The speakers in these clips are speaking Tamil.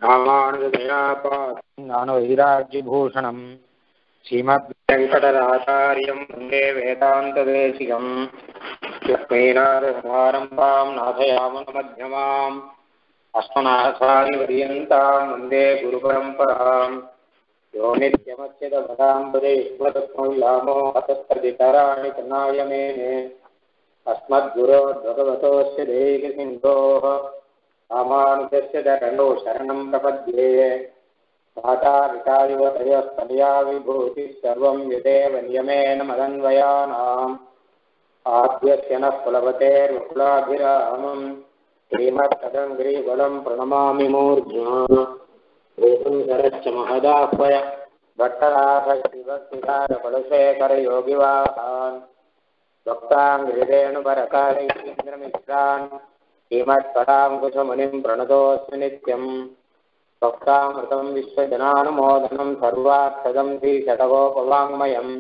ராமானுஜதயாபாத்ஞானவைராஜ்யபூஷணம் ஸ்ரீமத்வெங்கடராச்சாரியம் வந்தே வேதாந்ததேசிகம் லக்ஷ்மீநாதசமாரம்பாம் நாதயாமனமध्यமாம் அஸ்மனாசாரிபரியந்தாம் வந்தே குருபரம்பராம் யோ நித்யமச்சிதபதாம்பதே யுக்மதத்மவிலாமோ அத்தத்ததிதராணி கண்ணாய மேனே अस्मद्गुरोद्भगवतोऽस्य देहिसिन्धोः रामानुजस्य चरणौ शरणं प्रपद्ये मातापितायुव तयोस्तनया विभूतिः सर्वं यदेव नियमेन मदन्वयानाम् आद्यस्य नः कुलपतेर्वकुलाभिरामम् श्रीमत्तदङ्ग्रीबलं प्रणमामि मूर्ध्ना एतं सरश्च महदाह्वय भट्टराभक्तिभक्तिकारफलशेखरयोगिवाहान् भक्ताङ्गिरेणुपरकारेन्द्रमित्रान् श्रीमत्पराङ्कुशमुनिं प्रणतोऽस्मि नित्यम् भक्तामृतं विश्वजनानुमोदनं सर्वार्थदं श्रीशतकोपवाङ्मयम्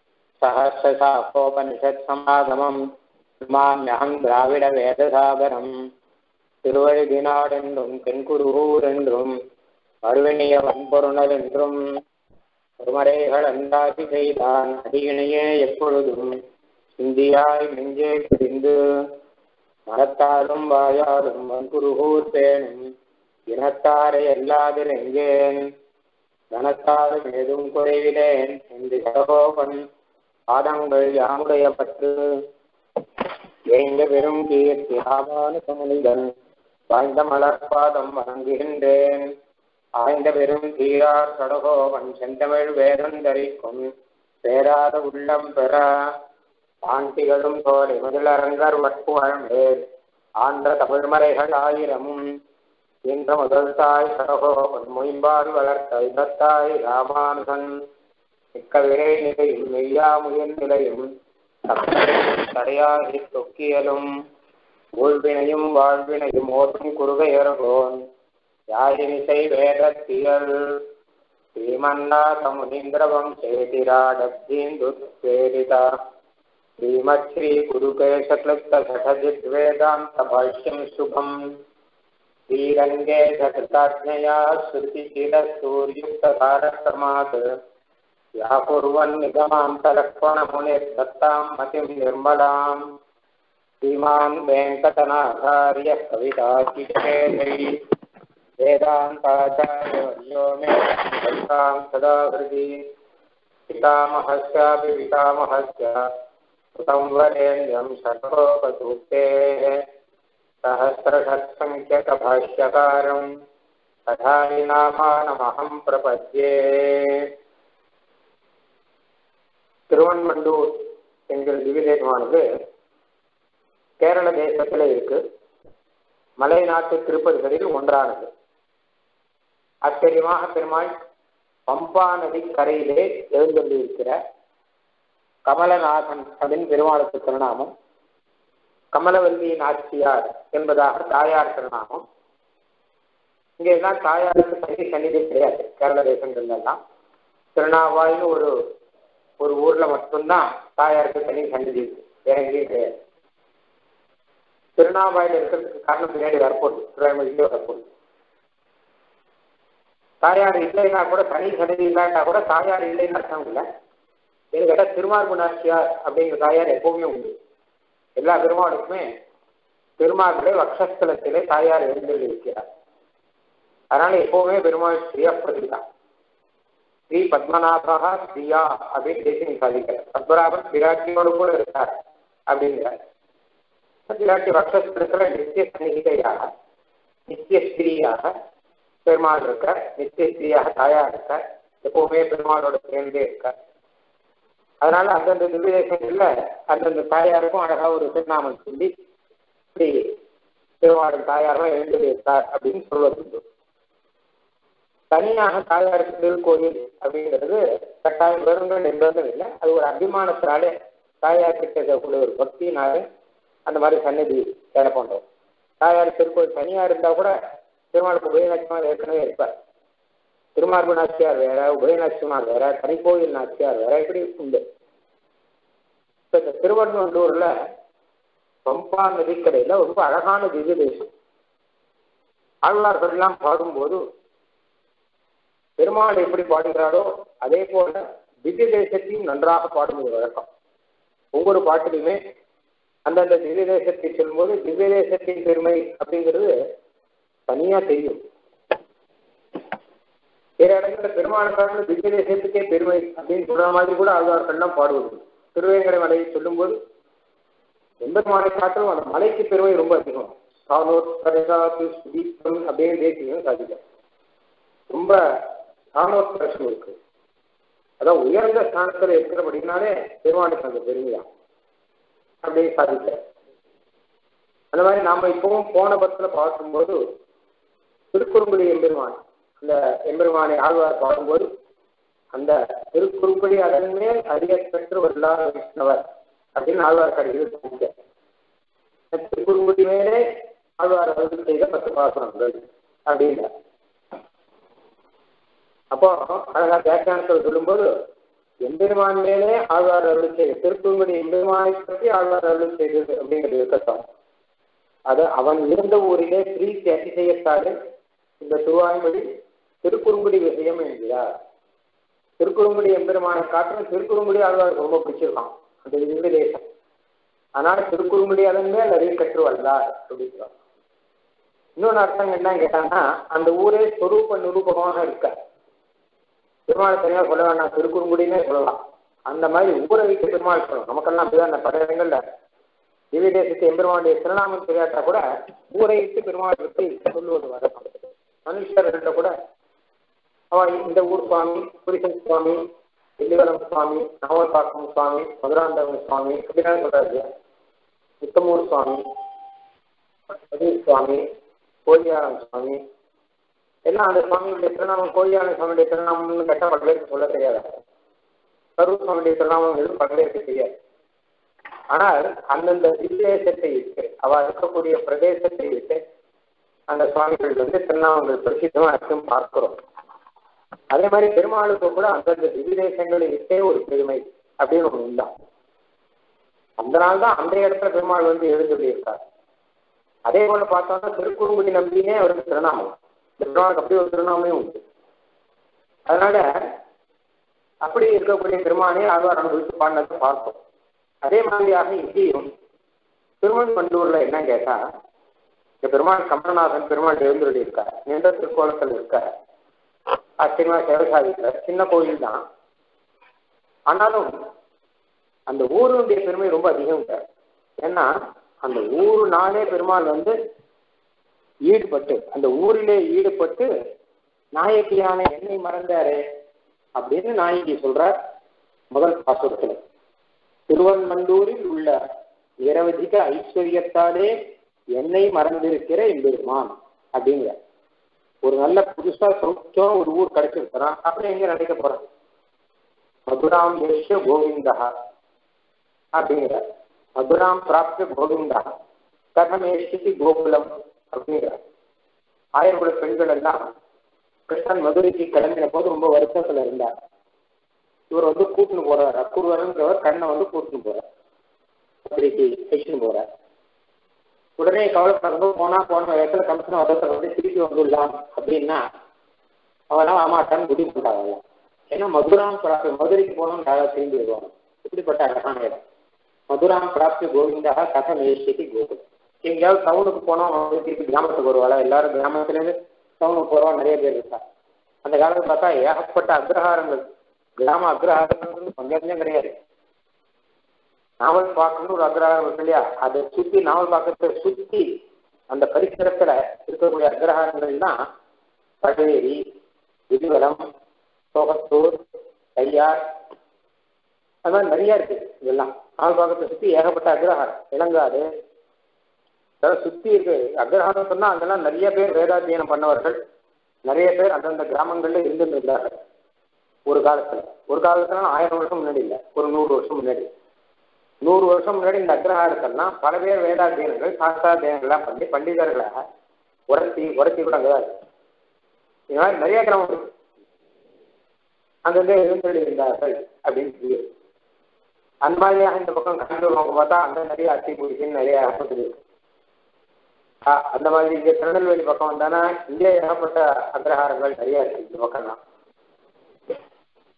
सहस्रशाखोपनिषत्समागमम् மாமியகம் திராவிட வேதசாகரம் திருவழுதினாடென்றும் தென்குருகூர் என்றும் மறுவெண்ணிய வன்பொருணல் என்றும் ஒருமறைகள் அந்தாதி செய்தான் அடியினையே எப்பொழுதும் சிந்தியாய் நெஞ்சே பிரிந்து மனத்தாலும் வாயாலும் வன்குருகூர் பேணும் இனத்தாரை அல்லாதிருங்கேன் தனத்தாலும் ஏதும் குறைவிலேன் என்று சகோபன் பாதங்கள் யாமுடைய பற்று எங்க பெரும் கீர்த்தி ஆபான சமுனிதன் வாய்ந்த மலர்பாதம் வணங்குகின்றேன் ஆய்ந்த பெரும் தீரார் சடகோவன் செந்தமிழ் வேதந்தரிக்கும் பேராத உள்ளம் பெற ஆண்டிகளும் தோலை முதலரங்கர் வட்புகழ்மேல் ஆன்ற தமிழ்மறைகள் ஆயிரமும் என்ற முதல் தாய் சடகோவன் மொயம்பாடு வளர்த்த இதத்தாய் ராமானுகன் மிக்க விரை நிலையும் மெய்யாமுயல் நிலையும் தடையாகி தொக்கியலும் ஊழ்வினையும் வாழ்வினையும் ஓட்டும் குறுகையர்கோன் யாழினிசை வேதத்தியல் श्रीमन्नाथमुनीन्द्रवं चेतिराडब्धीन्दुत्प्रेरिता श्रीमच्छ्रीगुरुकेशक्लुप्तघटजिद्वेदान्तभाष्यं शुभम् श्रीरङ्गे झकृताज्ञया श्रुतिचिरसूर्युक्तकारक्रमात् या कुर्वन्निगमान्तलक्ष्मणमुनिर्दत्तां मतिं निर्मलाम् श्रीमान् वेङ्कटनाथार्यः कविताचिकेतै वेदान्ताचार्यवर्यो मे भक्तां सदा हृदि पितामहस्यापि पितामहस्य सुतं वरेण्यं शतोपसूक्तेः सहस्रषट्सङ्ख्यकभाष्यकारं कथानिनामानमहं प्रपद्ये திருவன்மண்டூர் என்கிற திவ்யதேசமானது கேரள தேசத்தில் இருக்கு மலை நாட்டு திருப்பதிகளில் ஒன்றானது ஆச்சரியமாக பெருமாள் பம்பா நதி கரையிலே எழுந்தள்ளியிருக்கிற கமலநாதன் அப்படின்னு பெருமாளுக்கு திருநாமம் கமலவல்லி நாச்சியார் என்பதாக தாயார் திருநாமம் இங்க எல்லாம் தாயாருக்கு தனி சன்னிதி கிடையாது கேரள தேசங்கள்ல எல்லாம் திருநாவாயின்னு ஒரு ஒரு ஊர்ல மட்டும்தான் தாயாருக்கு தனி சன்னிதி இருக்கு வேற எங்கேயும் கிடையாது திருநாவாயில் இருக்கிறதுக்கு காரணம் பின்னாடி வரப்போகுது திருவாய்மொழியிலே வரப்போகுது தாயார் இல்லைன்னா கூட தனி சன்னதி இல்லாட்டா கூட தாயார் இல்லைன்னு அர்த்தம் இல்லை இது கேட்டால் திருமார்பு நாச்சியார் அப்படிங்கிற தாயார் எப்பவுமே உண்டு எல்லா பெருமாளுக்குமே பெருமாளுடைய வக்ஷஸ்தலத்திலே தாயார் எழுந்தள்ளி இருக்கிறார் அதனால எப்பவுமே பெருமாள் ஸ்ரீயப்பதி தான் ஸ்ரீ பத்மநாபா ஸ்ரீயா அப்படின்னு தேசியம் சாதிக்கிறார் பத்மநாபன் விராட்டியோடு கூட இருக்கார் அப்படிங்கிறார் விராட்டி வக்ஷஸ்திரத்துல நித்திய சந்நிகிதையாக நித்திய ஸ்திரீயாக பெருமாள் இருக்க நித்திய ஸ்திரீயாக தாயார் இருக்க எப்பவுமே பெருமாளோட சேர்ந்தே இருக்க அதனால அந்தந்த திவ்யதேசங்கள்ல அந்தந்த தாயாருக்கும் அழகா ஒரு திருநாமம் சொல்லி இப்படி பெருமாளின் தாயாரும் எழுந்து இருக்கார் அப்படின்னு சொல்வது தனியாக தாயாருக்கு திருக்கோயில் அப்படிங்கிறது கட்டாயம் வருங்கள் என்பதும் இல்லை அது ஒரு அபிமானத்தினாலே தாயார் கிட்ட இருக்கக்கூடிய ஒரு பக்தினாலே அந்த மாதிரி சன்னதி வேலை பண்றோம் தாயார் திருக்கோயில் தனியா இருந்தா கூட திருமாலுக்கு உபயநாச்சிமார் ஏற்கனவே இருப்பார் திருமார்பு நாச்சியார் வேற உபயநாச்சிமார் வேற தனிக்கோயில் நாச்சியார் வேற இப்படி உண்டு இப்ப இந்த திருவண்ணூர்ல பம்பா நதிக்கரையில ரொம்ப அழகான திவ்ய தேசம் ஆழ்வார்கள் எல்லாம் பாடும்போது பெருமாள் எப்படி பாடுகிறாரோ அதே போல திவ்ய தேசத்தையும் நன்றாக பாடுவது வழக்கம் ஒவ்வொரு பாட்டிலுமே அந்தந்த திவ்ய தேசத்தை சொல்லும்போது திவ்ய தேசத்தின் பெருமை அப்படிங்கிறது தனியா தெரியும் வேற இடங்கள்ல பெருமாளுக்கான திவ்ய தேசத்துக்கே பெருமை அப்படின்னு சொல்ற மாதிரி கூட ஆழ்வார்கள்லாம் பாடுவது திருவேங்கடை மலையை சொல்லும்போது எம்பெருமானை காட்டிலும் அந்த மலைக்கு பெருமை ரொம்ப அதிகம் சானோர் கரைகாத்து சுதீபம் அப்படின்னு தேசியம் சாதிக்க ரொம்ப சானோத்கர்ஷம் இருக்கு அதான் உயர்ந்த ஸ்தானத்தில் இருக்கிறபடினாலே பெருமானுக்கு அந்த பெருமையா அப்படின்னு சாதிக்க அந்த மாதிரி நாம இப்பவும் போன பத்துல பார்க்கும்போது திருக்குறுங்குடி எம்பெருமான் அந்த எம்பெருமானை ஆழ்வார் பாடும்போது அந்த திருக்குறுங்குடி அதன் மேல் அதிக பெற்று வல்லார் வைஷ்ணவர் அப்படின்னு ஆழ்வார் கடையில் சொல்லிக்க திருக்குறுங்குடி மேலே ஆழ்வார் அவர்கள் செய்த பத்து பாசனங்கள் அப்படின்னு அப்போ அழகா வியாக்கியானத்தில் சொல்லும்போது எம்பெருமான் மேலே ஆழ்வார் அருள் செய்து திருக்குறுங்குடி எம்பெருமானை பற்றி ஆழ்வார் அருள் செய்தது அப்படிங்கிறது இருக்கட்டும் அது அவன் இருந்த ஊரிலே பிரீத்தி அதிசயத்தாலே இந்த திருவாய்மொழி திருக்குறுங்குடி விஷயம் என்கிறார் திருக்குறுங்குடி எம்பெருமானை காட்டிலும் திருக்குறுங்குடி ஆழ்வாருக்கு ரொம்ப பிடிச்சிருக்கான் அந்த இந்த தேசம் ஆனால் திருக்குறுங்குடி அதன் மேல் நிறைய கற்று வந்தார் அப்படிங்கிறார் இன்னொன்று அர்த்தம் என்ன கேட்டாங்கன்னா அந்த ஊரே சொரூப நிரூபமாக இருக்க பெருமாள் தனியாக சொல்ல வேண்டாம் திருக்குறுங்குடினே சொல்லலாம் அந்த மாதிரி ஊரை வைத்து பெருமாள் சொல்லணும் நமக்கெல்லாம் அப்படிதான் பல இடங்கள்ல திவ்ய தேசத்து எம்பெருமானுடைய திருநாமம் தெரியாட்டா கூட ஊரை வைத்து பெருமாள் பற்றி சொல்லுவது வழக்கம் மனுஷர்கிட்ட கூட அவன் இந்த ஊர் சுவாமி புரிசன் சுவாமி வெள்ளிவரம் சுவாமி நாவல்பாக்கம் சுவாமி மதுராந்தகன் சுவாமி அப்படிதான் சொல்றாரு உத்தமூர் சுவாமி கதிர் சுவாமி கோழியாரம் சுவாமி எல்லாம் அந்த சுவாமியுடைய திருநாமம் கோழியாரம் சுவாமியுடைய திருநாமம்னு கேட்டால் பல பேருக்கு சொல்ல தெரியாது கரூர் சுவாமியுடைய திருநாமம் எதுவும் பல பேருக்கு தெரியாது ஆனால் அந்தந்த விசேஷத்தை இருக்கு அவ இருக்கக்கூடிய பிரதேசத்தை இருக்கு அந்த சுவாமிகள் வந்து திருநாமங்கள் பிரசித்தமா இருக்கும் பார்க்கிறோம் அதே மாதிரி பெருமாளுக்கு கூட அந்தந்த திவிதேசங்களில் இருக்கே ஒரு பெருமை அப்படின்னு ஒண்ணு உண்டாம் அந்த நாள் தான் அந்த இடத்துல பெருமாள் வந்து எழுந்துள்ளி இருக்கார் அதே போல பார்த்தோம்னா திருக்குறுங்குடி நம்பினே அவருக்கு திருநாமம் பெருமாளுக்கு அப்படி ஒரு திருநாமே உண்டு அதனால அப்படி இருக்கக்கூடிய பெருமானே ஆழ்வார் அனுபவித்து பாடினதை பார்ப்போம் அதே மாதிரியாக இங்கேயும் திருமண் பண்டூர்ல என்ன கேட்டா இந்த பெருமாள் கமலநாதன் பெருமாள் எழுந்துள்ளி இருக்கார் நீண்ட திருக்கோலத்தில் இருக்கார் ஆச்சரியமா சேவசாதிக்கிறார் சின்ன கோயில் தான் ஆனாலும் அந்த ஊருடைய பெருமை ரொம்ப அதிகம் சார் ஏன்னா அந்த ஊரு நாளே பெருமாள் வந்து ஈடுபட்டு அந்த ஊரிலே ஈடுபட்டு நாயகியான என்னை மறந்தாரே அப்படின்னு நாயகி சொல்றார் முதல் பாசுரத்தில் திருவன்மண்டூரில் உள்ள நிரவதிக ஐஸ்வர்யத்தாலே என்னை மறந்திருக்கிற எம்பெருமான் அப்படிங்கிற ஒரு நல்ல புதுசா சௌக்கியம் ஒரு ஊர் கிடைச்சிருக்கிறான் அப்புறம் எங்க நினைக்க போறான் மதுராம் தேஷ கோவிந்தா அப்படிங்கிற மதுராம் பிராப்த கோவிந்தா கதமேஷி கோகுலம் அப்படிங்கிற ஆயிரகுல பெண்கள் எல்லாம் கிருஷ்ணன் மதுரைக்கு கிளம்பின போது ரொம்ப வருத்தத்துல இருந்தார் இவர் வந்து கூட்டுன்னு போறார் அக்கூர்வரன்றவர் கண்ணை வந்து கூட்டுன்னு போறார் மதுரைக்கு செக்ஷன் போறார் உடனே கவலைப்படுறது போனா போன இடத்துல கமிஷன் வதத்தில் வந்து திருப்பி வந்துடலாம் அப்படின்னா அவெல்லாம் ஆமாட்டான்னு முடிவு பண்ணிட்டாங்க ஏன்னா மதுராம் பிராப்தி மதுரைக்கு போனோம் நல்லா திரும்பி வருவாங்க இப்படிப்பட்ட அழகான இடம் மதுராம் பிராப்தி கோவிந்தா கதை மேஷிக்கு கோகுலம் எங்கேயாவது டவுனுக்கு போனோம் அவங்க திருப்பி கிராமத்துக்கு வருவாளா எல்லாரும் கிராமத்துலேருந்து டவுனுக்கு போறவா நிறைய பேர் இருக்கா அந்த காலத்தில் பார்த்தா ஏகப்பட்ட அக்ரஹாரங்கள் கிராம அக்ரஹாரங்கள் கொஞ்சம் கிடையாது நாவல் பார்க்கணும்னு ஒரு அக்ரஹாரம் இருக்கு இல்லையா அதை சுத்தி நாவல் பார்க்கறத சுத்தி அந்த பரிசரத்துல இருக்கக்கூடிய அக்ரஹாரங்கள் தான் பழவேரி விதிவலம் சோகத்தூர் கையார் அது மாதிரி நிறைய இருக்கு இதெல்லாம் நாவல் பார்க்கறத சுத்தி ஏகப்பட்ட அக்ரஹாரம் இளங்காடு அதாவது சுத்தி இருக்கு அக்ரஹாரம் சொன்னா அங்கெல்லாம் நிறைய பேர் வேதாத்தியனம் பண்ணவர்கள் நிறைய பேர் அந்தந்த கிராமங்கள்ல இருந்துட்டு இருந்தார்கள் ஒரு காலத்துல ஒரு காலத்துல ஆயிரம் வருஷம் முன்னாடி இல்லை ஒரு நூறு வருஷம் முன்னாடி நூறு வருஷம் முன்னாடி இந்த அக்ரஹாரத்தெல்லாம் பல பேர் வேதாத்தியனங்கள் சாஸ்திராத்தியனங்கள்லாம் பண்ணி பண்டிதர்களாக உரத்தி உரத்தி கூட அங்கே தான் இருக்கு இது மாதிரி நிறைய கிராமம் இருக்கு அங்கங்கே எழுந்தொழி இருந்தார்கள் அப்படின்னு சொல்லி அந்த மாதிரியாக இந்த பக்கம் கடலூர் அவங்க பார்த்தா அங்கே நிறைய அத்தி குடிச்சின்னு நிறைய ஆஸ்பத்திரி இருக்கு அந்த மாதிரி இங்கே திருநெல்வேலி பக்கம் வந்தானா இங்கே ஏகப்பட்ட அக்ரஹாரங்கள் நிறைய இருக்கு இந்த பக்கம்லாம்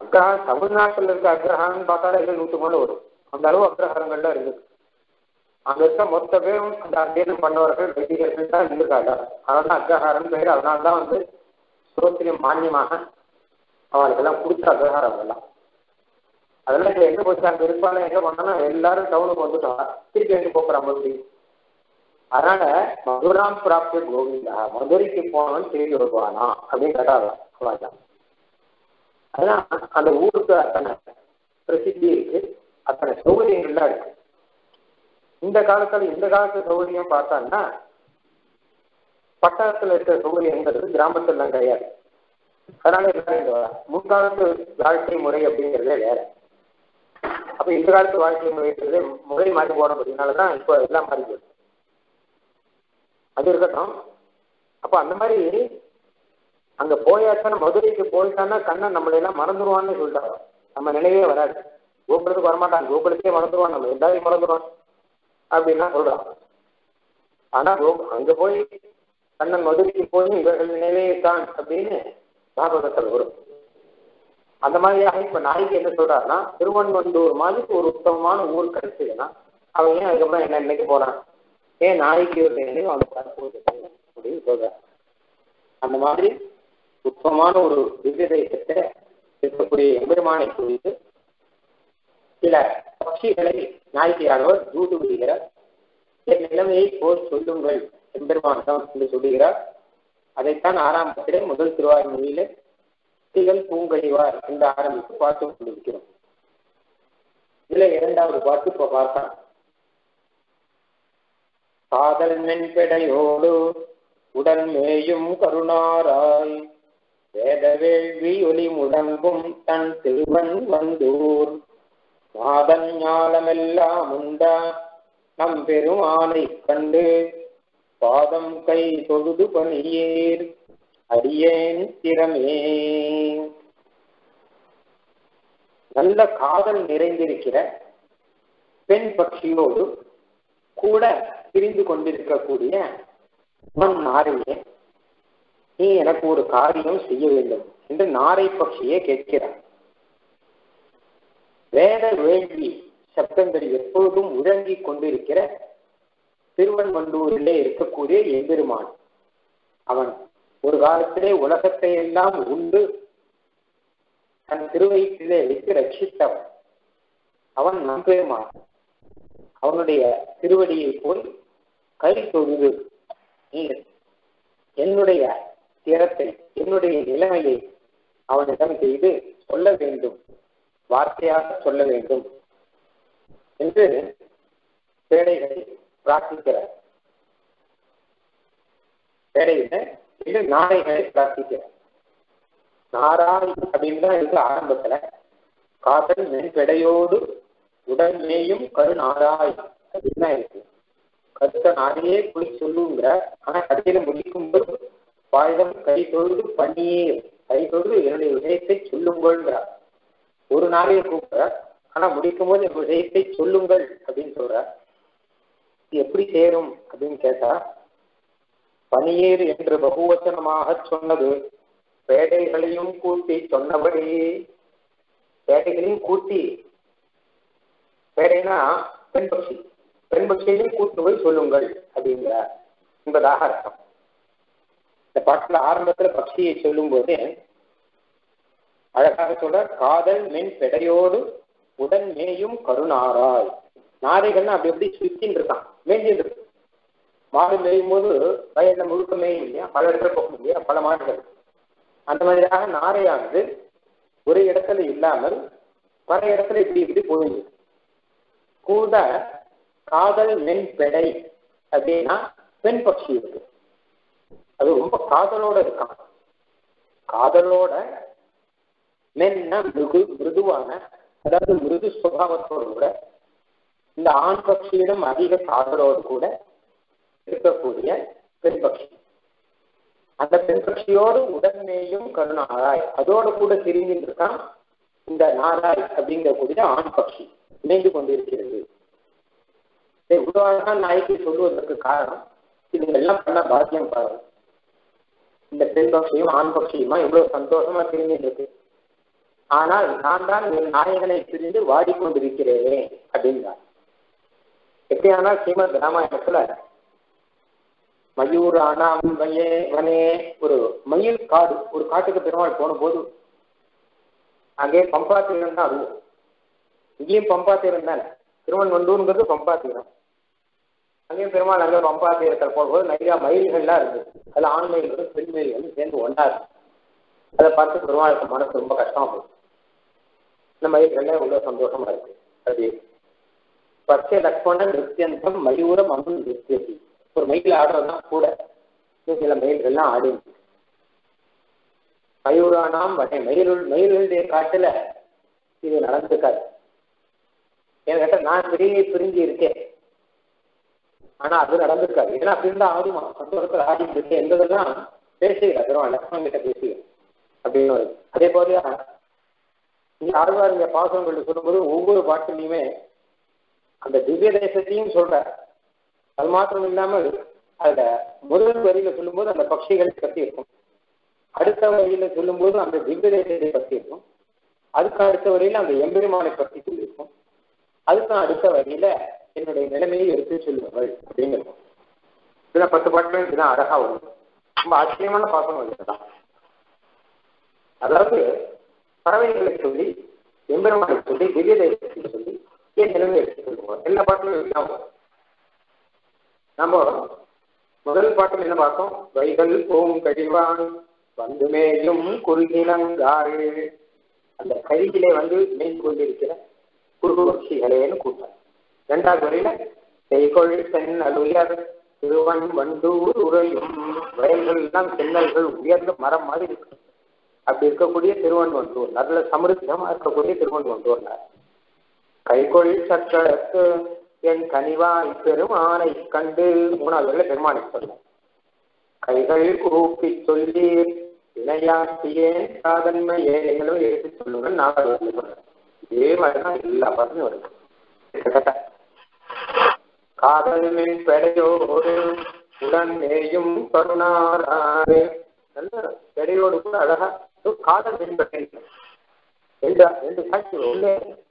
அக்ரஹாரம் தமிழ்நாட்டில் இருக்க அக்ரஹாரம்னு பார்த்தாலே எல்லாம் நூற்று மேலே வரும் அந்த அளவு அக்ரஹாரங்கள்லாம் இருக்குது அங்க இருக்க மொத்த பேரும் அந்த அத்தியனம் பண்ணவர்கள் வைதிகர்கள் தான் இருந்திருக்காங்க அதனால தான் அக்ரஹாரம் பேர் அதனால தான் வந்து சோத்திரியம் மானியமாக அவளுக்கெல்லாம் கொடுத்த அக்ரஹாரம் எல்லாம் அதெல்லாம் இப்போ எங்க போச்சு அங்க இருப்பாலும் எங்க பண்ணோம்னா எல்லாரும் டவுனுக்கு வந்துட்டோம் திருப்பி எங்க போகிறாங்க மறுபடியும் அதனால மதுராம் பிராப்தி கோவிந்தா மதுரைக்கு போனவன் திரும்பி வருவானா அப்படின்னு கேட்டாங்க அவ்வளோதான் அதான் அந்த ஊருக்கு அத்தனை பிரசித்தி இருக்கு அத்தனை சௌகரியங்கள்லாம் இருக்கு இந்த காலத்துல இந்த காலத்து சௌகரியம் பார்த்தான்னா பட்டணத்துல இருக்கிற சௌகரியங்கிறது கிராமத்துல கிடையாது அதனால எல்லாரும் இங்க வரா. முன்காலத்து வாழ்க்கை முறை அப்படிங்கிறதே வேற அப்ப இந்த காலத்து வாழ்க்கை முறைங்கிறது முறை மாறி போன அப்படின்னாலதான் இப்போ எல்லாம் மாறி போகுது அது இருக்கட்டும் அப்ப அந்த மாதிரி அங்க போயாச்சுன்னா மதுரைக்கு போயிட்டான்னா கண்ணன் நம்மளை எல்லாம் மறந்துடுவான்னு சொல்லிட்டாங்க நம்ம நினைவே வராது கோகுலத்துக்கு வரமாட்டான் கோகுலத்தையே மறந்துடுவான் நம்ம எல்லாரையும் மறந்துடுவான் அப்படின்னா சொல்றான் ஆனா கோ- அங்க போய் கண்ணன் மதுரைக்கு போய் இவர்கள் நினைவே தான் அப்படின்னு ஞாபகத்தில் வரும் அந்த மாதிரியாக இப்ப நாய்க்கு என்ன சொல்றாருன்னா திருவன்வண்டூர் மாதிரி ஒரு உத்தமமான ஊர் கிடைச்சதுன்னா அவன் ஏன் அதுக்கப்புறம் என்ன இன்னைக்கு போறான் ஏன் நாய்க்கு ஒரு நினைவு அவனுக்கு வரப்போகுது அப்படின்னு சொல்றான் அந்த மாதிரி உத்தமமான ஒரு திவ்ய தேசத்தை இருக்கக்கூடிய எம்பெருமானை குறித்து சில பட்சிகளை நாய்க்கியானவர் தூது விடுகிறார் என் நிலைமையை போல் சொல்லுங்கள் எம்பெருமானிடம் என்று சொல்லுகிறார் அதைத்தான் ஆரம்பத்திலே முதல் திருவாரூரிலே திகழ் பூங்கழிவார் என்று ஆரம்பித்து பார்த்து கொண்டிருக்கிறோம் இதுல இரண்டாவது பாட்டு இப்ப பார்த்தான் காதல் மென்பெடையோடு உடன் மேயும் கருணாராய் வேத வேள்வி ஒளி முழங்கும் தன் திருவன் வந்தூர் மாதன் ஞாலமெல்லாம் உண்டா நம் பெருமானை கண்டு பாதம் கை தொழுது பணியேர் அடியேன் திறமே நல்ல காதல் நிறைந்திருக்கிற பெண் பட்சியோடு கூட பிரிந்து கொண்டிருக்கக்கூடிய உன் நாரையே நீ எனக்கு ஒரு காரியம் செய்ய வேண்டும் என்று நாரை பட்சியே கேட்கிறார் வேத வேள்வி சப்தங்கள் எப்பொழுதும் முழங்கிக் கொண்டிருக்கிற திருவன்வண்டூரிலே இருக்கக்கூடிய எம்பெருமான் அவன் ஒரு காலத்திலே உலகத்தை எல்லாம் உண்டு தன் திருவயிற்றிலே வைத்து ரட்சித்தவன் அவன் நம்பெருமான் அவனுடைய திருவடியை போய் கை தொழுது நீ என்னுடைய திறத்தை என்னுடைய நிலைமையை அவனிடம் செய்து சொல்ல வேண்டும் வார்த்தையாக சொல்ல வேண்டும் என்று பேடைகளை பிரார்த்திக்கிறார் பேடையில இது நாரைகளை பிரார்த்திக்கிறார் நாராய் அப்படின்னு தான் இருக்கு ஆரம்பத்துல காதல் மென்பெடையோடு உடல் மேயும் கரு நாராய் அப்படின்னு தான் இருக்கு கருத்த நாரையே போய் சொல்லுங்கிற ஆனா கடையில முடிக்கும்போது பாயுதம் கை தொழுது பண்ணியே கை தொழுது என்னுடைய விஷயத்தை சொல்லுங்கள்ங்கிறார் ஒரு நாளையை கூப்பிடுறார் ஆனா முடிக்கும் போது என் விஷயத்தை சொல்லுங்கள் அப்படின்னு சொல்றார் இது எப்படி சேரும் அப்படின்னு கேட்டா பனியேறு என்று பகுவச்சனமாக சொன்னது பேடைகளையும் கூட்டி சொன்னபடி பேடைகளையும் கூட்டி பேடைனா பெண் பட்சி பெண் பட்சியையும் கூட்டு போய் சொல்லுங்கள் அப்படிங்கிறார் என்பதாக அர்த்தம் இந்த பாட்டுல ஆரம்பத்துல பக்தியை சொல்லும் போதே அழகாக சொல்ற காதல் மென் பெடையோடு உடன் மேயும் கருணாராய் நாரைகள்னா அப்படி எப்படி சுத்தின்னு இருக்கான் மேய்ஞ்சிட்டு இருக்கு மாடு மேயும் போது வயல்ல முழுக்க மேயும் இல்லையா பல இடத்துல போகும் இல்லையா பல மாடுகள் அந்த மாதிரியாக நாரையானது ஒரு இடத்துல இல்லாமல் பல இடத்துல இப்படி இப்படி போகுது கூட காதல் மென் பெடை அப்படின்னா பெண் பட்சி இருக்கு அது ரொம்ப காதலோட இருக்கான் காதலோட மென்னா மிருது மிருதுவான அதாவது மிருது சுபாவத்தோடு கூட இந்த ஆண் பட்சியிடம் அதிக காதலோடு கூட இருக்கக்கூடிய பெண் பட்சி அந்த பெண் பட்சியோடு உடன்மேயும் கருணாராய் அதோடு கூட திரும்பிட்டு இருக்கான் இந்த நாராய் அப்படிங்கக்கூடிய ஆண் பட்சி இணைந்து கொண்டிருக்கிறது இதை இவ்வளவு அழகா நாய்க்கு சொல்லுவதற்கு காரணம் இது எல்லாம் பண்ண பாக்கியம் பாருங்க இந்த பெண் பட்சியும் ஆண் பட்சியுமா எவ்வளவு சந்தோஷமா திரும்பிட்டு இருக்கு ஆனால் நான் தான் என் நாயகனை பிரிந்து வாடிக்கொண்டிருக்கிறேனே அப்படின்றார் எப்படியானால் ஸ்ரீமத் ராமாயணத்துல மயூர் ஆனாம் வயே வனே ஒரு மயில் காடு ஒரு காட்டுக்கு பெருமாள் போன போது அங்கே பம்பா தீரம் தான் அதுவும் இங்கேயும் பம்பா தீரம் தானே திருவன்வண்டூருங்கிறது பம்பா தீரம் அங்கேயும் பெருமாள் அங்கே பம்பா தீரத்தில் போகும்போது நிறைய மயில்கள்லாம் இருந்தது அதில் ஆண் மயில்களும் பெண் மயில்களும் சேர்ந்து ஒன்றா இருக்கு அதை பார்த்து பெருமாளுக்கு மனசு ரொம்ப கஷ்டமா போகுது இந்த மயில்கள்ல உள்ள சந்தோஷமா இருக்கு அது பச்சை லக்ஷ்மணன் நித்தியந்தம் மயூரம் அருண் நித்தியதி ஒரு மயில் ஆடுறதுதான் கூட இன்னும் சில மயில்கள்லாம் ஆடி மயூரானாம் வகை மயிலுள் மயிலுடைய காட்டுல இது நடந்துக்காது என் கேட்ட நான் பிரிஞ்சு பிரிஞ்சு இருக்கேன் ஆனா அது நடந்திருக்காது ஏன்னா அப்படி இருந்தா ஆடுமா சந்தோஷத்துல ஆடிட்டு இருக்கேன் எந்ததெல்லாம் பேசுகிறேன் பெருமாள் லக்ஷ்மணன் கிட்ட பேசுகிறேன் அப்படின்னு வருது அதே போல இங்க ஆழ்வாருங்க பாசனங்கள் சொல்லும்போது ஒவ்வொரு பாட்டிலையுமே அந்த திவ்ய தேசத்தையும் சொல்ற அது மாத்திரம் இல்லாமல் அதுல முதல் வரியில சொல்லும்போது அந்த பட்சிகளை பத்தி இருக்கும் அடுத்த வரியில சொல்லும்போது அந்த திவ்ய தேசத்தை பத்தி இருக்கும் அதுக்கு அடுத்த வரியில அந்த எம்பெருமானை பத்தி சொல்லியிருக்கும் அதுக்கு அடுத்த வரியில என்னுடைய நிலைமையை எடுத்து சொல்லுவார்கள் அப்படிங்கிறது இதுல பத்து பாட்டுல இதுதான் அழகா வரும் ரொம்ப ஆச்சரியமான பாசனம் இதுதான் அதாவது பறவைகளை சொல்லி எம்பெருமானை சொல்லி திவ்ய தேசத்தை சொல்லி ஏன் நிலைமை எடுத்து சொல்லுவோம் எல்லா பாட்டிலும் இதுதான் வரும் நம்ம முதல் பாட்டில் என்ன பார்த்தோம் வைகள் போம் கழிவான் வந்து மேயும் குறுகினங்காறு அந்த கருகிலே வந்து மேல் கொண்டிருக்கிற குறுகுபட்சிகளேன்னு கூட்டம் இரண்டாவது வரையில செய்கொள் தென் அலுயர் திருவன் வண்டூர் உரையும் வயல்கள் எல்லாம் தென்னல்கள் உயர்ந்த மரம் மாதிரி இருக்கு அப்படி இருக்கக்கூடிய திருவன்வண்டூர் நல்ல சமிருத்தமா இருக்கக்கூடிய திருவன்வண்டூர்னார் கைகொள் சக்கரத்து என் கனிவாய் பெருமானை கண்டு மூணாவது வரையில பெருமானை சொல்ல கைகள் கூப்பி சொல்லி இணையாட்டியே சாதன்மை ஏழைகளும் எடுத்து சொல்லுங்கள் நாங்கள் வந்து சொல்றேன் இதே மாதிரிதான் எல்லா பாட்டுமே வருது கிட்டத்தட்ட காதல் மின் பெடையோடு உடன் மேயும் கருணாராறு நல்ல பெடையோடு கூட அழகா காதல் மின் பெடை ரெண்டு ரெண்டு சாட்சி ஒண்ணு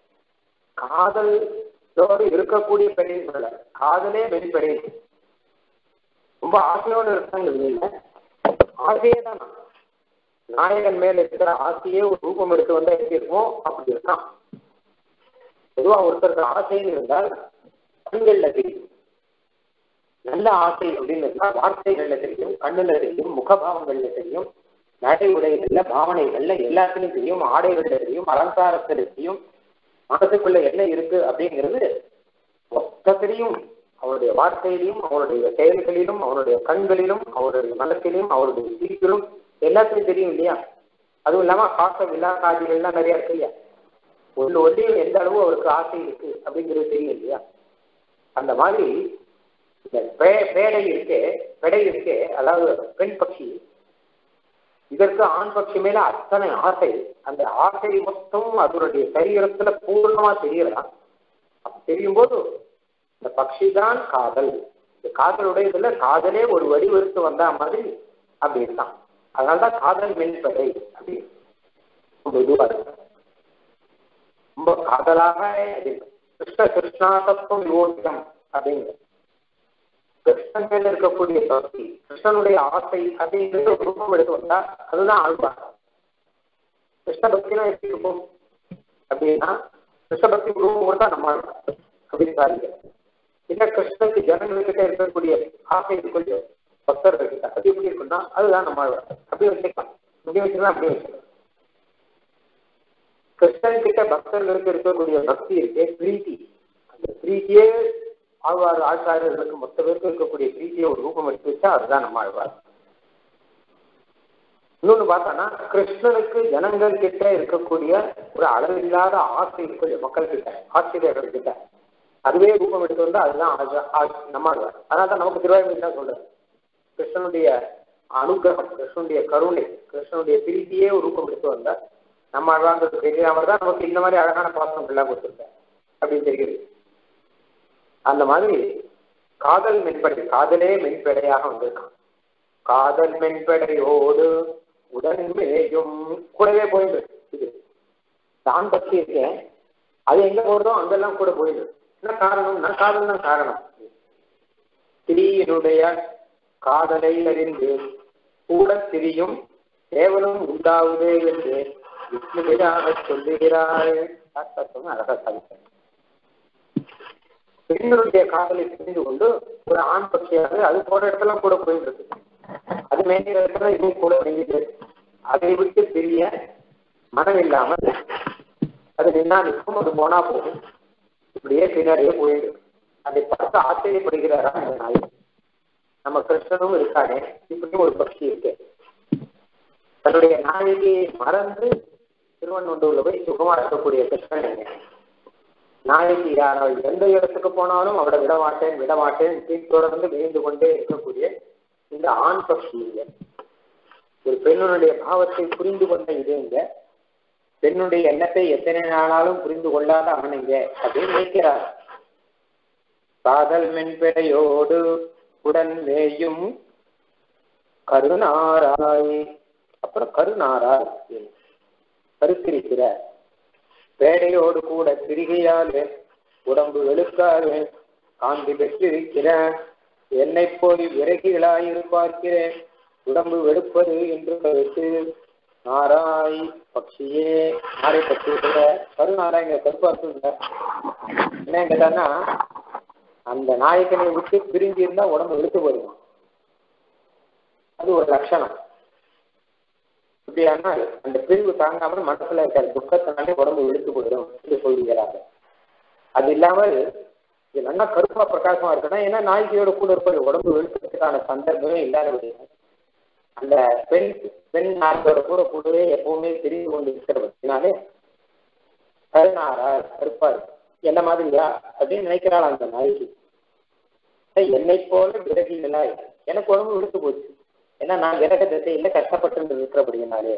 காதலோடு இருக்கக்கூடிய பெண் சொல்லல காதலே வெளிப்படை ரொம்ப ஆசையோடு இருக்காங்க இல்லைங்க ஆசையே தான் நாயகன் மேல இருக்கிற ஆசையே ஒரு ரூபம் எடுத்து வந்தா எப்படி இருக்குமோ அப்படி இருக்கான் பொதுவா ஒருத்தருக்கு ஆசைன்னு இருந்தால் கண்கள்ல தெரியும் நல்ல ஆசை அப்படின்னு இருந்தா வார்த்தைகள்ல தெரியும் கண்ணுல தெரியும் முகபாவங்கள்ல தெரியும் நடை உடைகள்ல பாவனைகள்ல எல்லாத்துலயும் தெரியும் ஆடைகள்ல தெரியும் அலங்காரத்துல தெரியும் மனசுக்குள்ள என்ன இருக்கு அப்படிங்கிறது மொத்தத்திலையும் அவருடைய வார்த்தையிலையும் அவருடைய செயல்களிலும் அவருடைய கண்களிலும் அவருடைய மனத்திலும் அவருடைய சிரிப்பிலும் எல்லாத்துலையும் தெரியும் இல்லையா அதுவும் இல்லாம பாச விழா காட்சிகள்லாம் நிறைய இருக்கு இல்லையா ஒன்று ஒன்றையும் எந்த அளவு அவருக்கு ஆசை இருக்கு அப்படிங்கிறது தெரியும் இல்லையா அந்த மாதிரி இந்த பேடை இருக்கே பெடை இருக்கே அதாவது பெண் பட்சி இதற்கு ஆண் பட்சி மேல அத்தனை ஆசை அந்த ஆசை மொத்தம் அதனுடைய சரீரத்துல பூர்ணமா தெரியலாம் தெரியும் போது இந்த பக்ஷி தான் காதல் இந்த காதலுடைய இதுல காதலே ஒரு வடிவெடுத்து வந்தா மாதிரி அப்படி இருக்கான் அதனாலதான் காதல் மென்பதை அப்படி ரொம்ப இதுவா இருக்கு ரொம்ப காதலாக கிருஷ்ண கிருஷ்ணாசத்துவம் யோகியம் அப்படிங்கிறது கிருஷ்ணன் மேல இருக்கக்கூடிய பக்தி கிருஷ்ணனுடைய ஆசை அப்படிங்கிறது ஒரு ரூபம் எடுத்து வந்தா அதுதான் ஆழ்வார் கிருஷ்ண பக்தினா எப்படி இருக்கும் அப்படின்னா கிருஷ்ண பக்தி ரூபம் கொடுத்தா நம்ம ஆழ்வார் அப்படின்னு பாருங்க இல்ல கிருஷ்ணனுக்கு ஜனங்கள்கிட்ட இருக்கக்கூடிய ஆசை இருக்கக்கூடிய பக்தர்கள் கிட்ட அது எப்படி இருக்குன்னா அதுதான் நம்ம ஆழ்வார் அப்படி வச்சுக்கலாம் இப்படி வச்சுக்கலாம் அப்படி வச்சுக்கலாம் கிருஷ்ணன் கிட்ட பக்தர்களுக்கு இருக்கக்கூடிய பக்தி இருக்கே பிரீத்தி அந்த பிரீத்தியே ஆழ்வார் ஆச்சாரியர்களுக்கு மொத்த பேருக்கு இருக்கக்கூடிய பிரீத்தியை ஒரு ரூபம் எடுத்து வச்சா அதுதான் நம்ம ஆழ்வார் இன்னொன்னு பார்த்தோம்னா கிருஷ்ணனுக்கு ஜனங்கள் கிட்ட இருக்கக்கூடிய ஒரு அளவில்லாத ஆசை இருக்கக்கூடிய மக்கள் கிட்ட ஆசிரியர்கள் கிட்ட அதுவே ரூபம் எடுத்து வந்தா அதுதான் நம்ம ஆழ்வார் அதனால தான் நமக்கு திருவாயூர் தான் சொல்றேன் கிருஷ்ணனுடைய அனுகிரகம் கிருஷ்ணனுடைய கருணை கிருஷ்ணனுடைய பிரீத்தியே ஒரு ரூபம் எடுத்து வந்தா நம்ம அழகான்றது தெரியாம தான் நமக்கு இந்த மாதிரி அழகான பாசனம் எல்லாம் கொடுத்துருக்கேன் அப்படின்னு தெரியுது அந்த மாதிரி காதல் மென்படை காதலே மென்படையாக வந்திருக்கான் காதல் மென்படையோடு உடன் மேயும் கூடவே போயிடு இது தான் பக்தி இருக்கேன் அது எங்க போறதோ அங்கெல்லாம் கூட போயிடும் என்ன காரணம் நான் காதல் தான் காரணம் திரியினுடைய காதலை அறிந்து கூட திரியும் கேவலம் உண்டாவுதே என்று விஷ்ணுவிடாக சொல்லுகிறாள் சாஸ்திரம் அழகா சாதித்தார் பெண்களுடைய காதலை தெரிந்து கொண்டு ஒரு ஆண் பட்சியாக அது போற இடத்துல கூட போயிட்டு இருக்கு அது மேய்கிற இடத்துல இதுவும் கூட மேய்கிட்டு அதை விட்டு பிரிய மனம் இல்லாமல் அது நின்னா நிற்கும் அது போனா போகும் இப்படியே பின்னாடியே போயிடும் அதை பார்த்து ஆச்சரியப்படுகிறாரா இந்த நாய் நம்ம கிருஷ்ணனும் இருக்கானே இப்படி ஒரு பக்தி இருக்கு தன்னுடைய நாயகியை மறந்து திருவண்ணூர்ல போய் சுகமா இருக்கக்கூடிய கிருஷ்ணன் என்ன நாயகி யாரால் எந்த இடத்துக்கு போனாலும் அவளை விட மாட்டேன் விட மாட்டேன் தொடர்ந்து விழுந்து கொண்டே இருக்கக்கூடிய இந்த ஆண் பக்தி இல்லை ஒரு பெண்ணுடைய பாவத்தை புரிந்து கொண்ட இது இங்க பெண்ணுடைய எண்ணத்தை எத்தனை நாளாலும் புரிந்து கொள்ளாத அவனுங்க அப்படின்னு நினைக்கிறார் காதல் மென்பெடையோடு உடன் வேயும் கருணாராய் அப்புறம் கருணாராய் கருத்திருக்கிற பேடையோடு கூட திரிகையாலே உடம்பு வெளுக்காது காந்தி பெற்றிருக்கிற என்னை போய் விறகிகளாயிருப்பார்க்கிறேன் உடம்பு வெளுப்பது என்று கருத்து நாராய் பக்ஷியே நாரை பக்ஷி கருநாராயங்க கருப்பாக்கு என்ன கேட்டான்னா அந்த நாயக்கனை விட்டு பிரிஞ்சு இருந்தா உடம்பு வெளுத்து போயிடுவான் அது ஒரு லட்சணம் இப்படியானால் அந்த பிரிவு தாங்காமல் மனசுல இருக்கிற துக்கத்தினாலே உடம்பு வெளுத்து போயிடும் என்று சொல்கிறாங்க அது இல்லாமல் இது நல்லா கருப்பா பிரகாசமா இருக்குன்னா ஏன்னா நாய்க்கையோட கூட இருப்பது உடம்பு வெளுக்கிறதுக்கான சந்தர்ப்பமே இல்லாத அந்த பெண் பெண் நாட்டோட கூட கூடவே எப்பவுமே தெரிந்து கொண்டு இருக்கிறபடினாலே கருணாரா கருப்பாரு என்ன மாதிரியா அப்படின்னு நினைக்கிறாள் அந்த நாய்க்கு என்னை போல விறகிகளாய் எனக்கு உடம்பு விழுத்து போச்சு ஏன்னா நான் விறக திசையில கஷ்டப்பட்டு இருக்கிறபடினாலே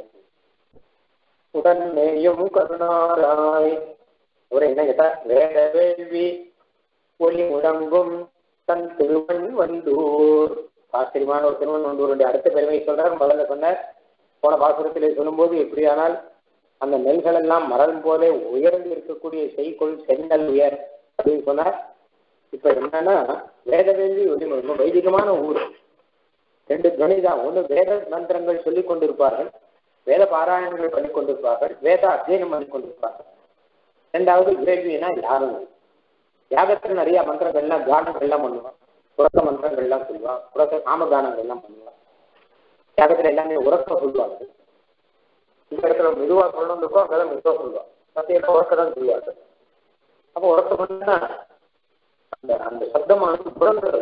உடன் மேயும் கருணாராய் ஒரு என்ன கேட்டா வேத வேள்வி ஒளி முழங்கும் தன் திருவன் வந்தூர் ஆச்சரியமான ஒரு திருவன் வந்தூருடைய அடுத்த பெருமை சொல்றார் முதல்ல சொன்னார் போன பாசுரத்திலே சொல்லும்போது எப்படியானால் அந்த நெல்கள் எல்லாம் மரம் போல உயர்ந்து இருக்கக்கூடிய செய்கொள் செங்கல் உயர் அப்படின்னு சொன்னார் இப்ப என்னன்னா வேத வேள்வி ஒளி முழங்கும் வைதிகமான ஊர் ரெண்டு துணை தான் ஒன்று வேத மந்திரங்கள் சொல்லிக் கொண்டிருப்பார்கள் வேத பாராயணங்கள் பண்ணி கொண்டிருப்பார்கள் வேத அத்தியனம் பண்ணி கொண்டிருப்பார்கள் ரெண்டாவது வேள்வினா யாகம் யாகத்தில் நிறைய மந்திரங்கள்லாம் கானங்கள்லாம் பண்ணுவான் உறக்க மந்திரங்கள்லாம் சொல்லுவான் உறக்க நாமகானங்கள்லாம் பண்ணுவான் யாகத்தில் எல்லாமே உறக்க சொல்லுவாங்க இந்த இடத்துல மெதுவாக சொல்லணும் இருக்கோ அங்கெல்லாம் மெதுவாக சொல்லுவான் மற்ற உறக்க தான் சொல்லுவாங்க அப்போ உறக்க பண்ணா அந்த அந்த சப்தமானது புறந்தது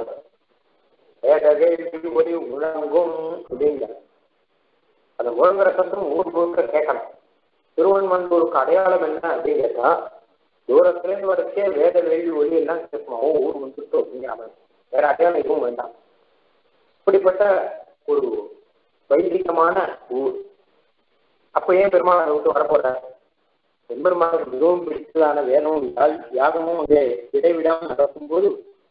வேடகை ஒளி முழங்கும் அப்படிங்கிற அந்த முழங்குற சத்தம் ஊர் முழுக்க கேட்கணும் திருவன்மண்டூருக்கு அடையாளம் என்ன அப்படின்னு கேட்டா தூரத்துலேருந்து வரைக்கே வேத வேள்வி ஒளி எல்லாம் கேட்குமா ஓ ஊர் வந்துட்டு அப்படிங்கிற மாதிரி வேற அடையாளம் எதுவும் வேண்டாம் இப்படிப்பட்ட ஒரு வைதிகமான ஊர் அப்ப ஏன் பெருமாள் விட்டு வரப்போற பெருமாளுக்கு மிகவும் பிடித்ததான வேதமும் என்றால் யாகமும் அங்கே இடைவிடாமல் நடக்கும்போது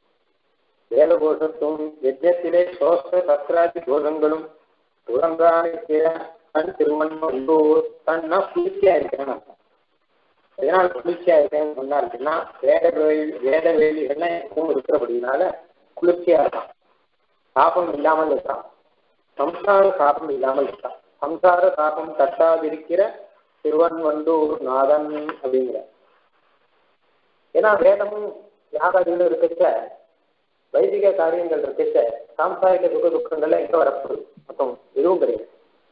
வேத கோஷத்தும் யஜ்யத்திலே சோஸ்த சத்ராதி கோஷங்களும் துறங்கான கண் திருமணம் உள்ளூர் கண்ணா குளிர்ச்சியா இருக்கிறேன் எதனால் குளிர்ச்சியா இருக்கேன்னு சொன்னாருன்னா வேத வேலி வேத வேலிகள்லாம் எப்பவும் இருக்கிறபடினால குளிர்ச்சியா இருக்கான் சாபம் இல்லாமல் இருக்கான் சம்சார சாபம் இல்லாமல் இருக்கான் சம்சார சாபம் தட்டாதிருக்கிற திருவன்வண்டூர் நாதன் அப்படிங்கிற ஏன்னா வேதமும் யாகாதிகளும் இருக்கச்ச வைதிக காரியங்கள் இருக்கச்ச சாம்சாரிக சுக துக்கங்கள்ல எங்க வரப்போகுது மொத்தம் எதுவும் கிடையாது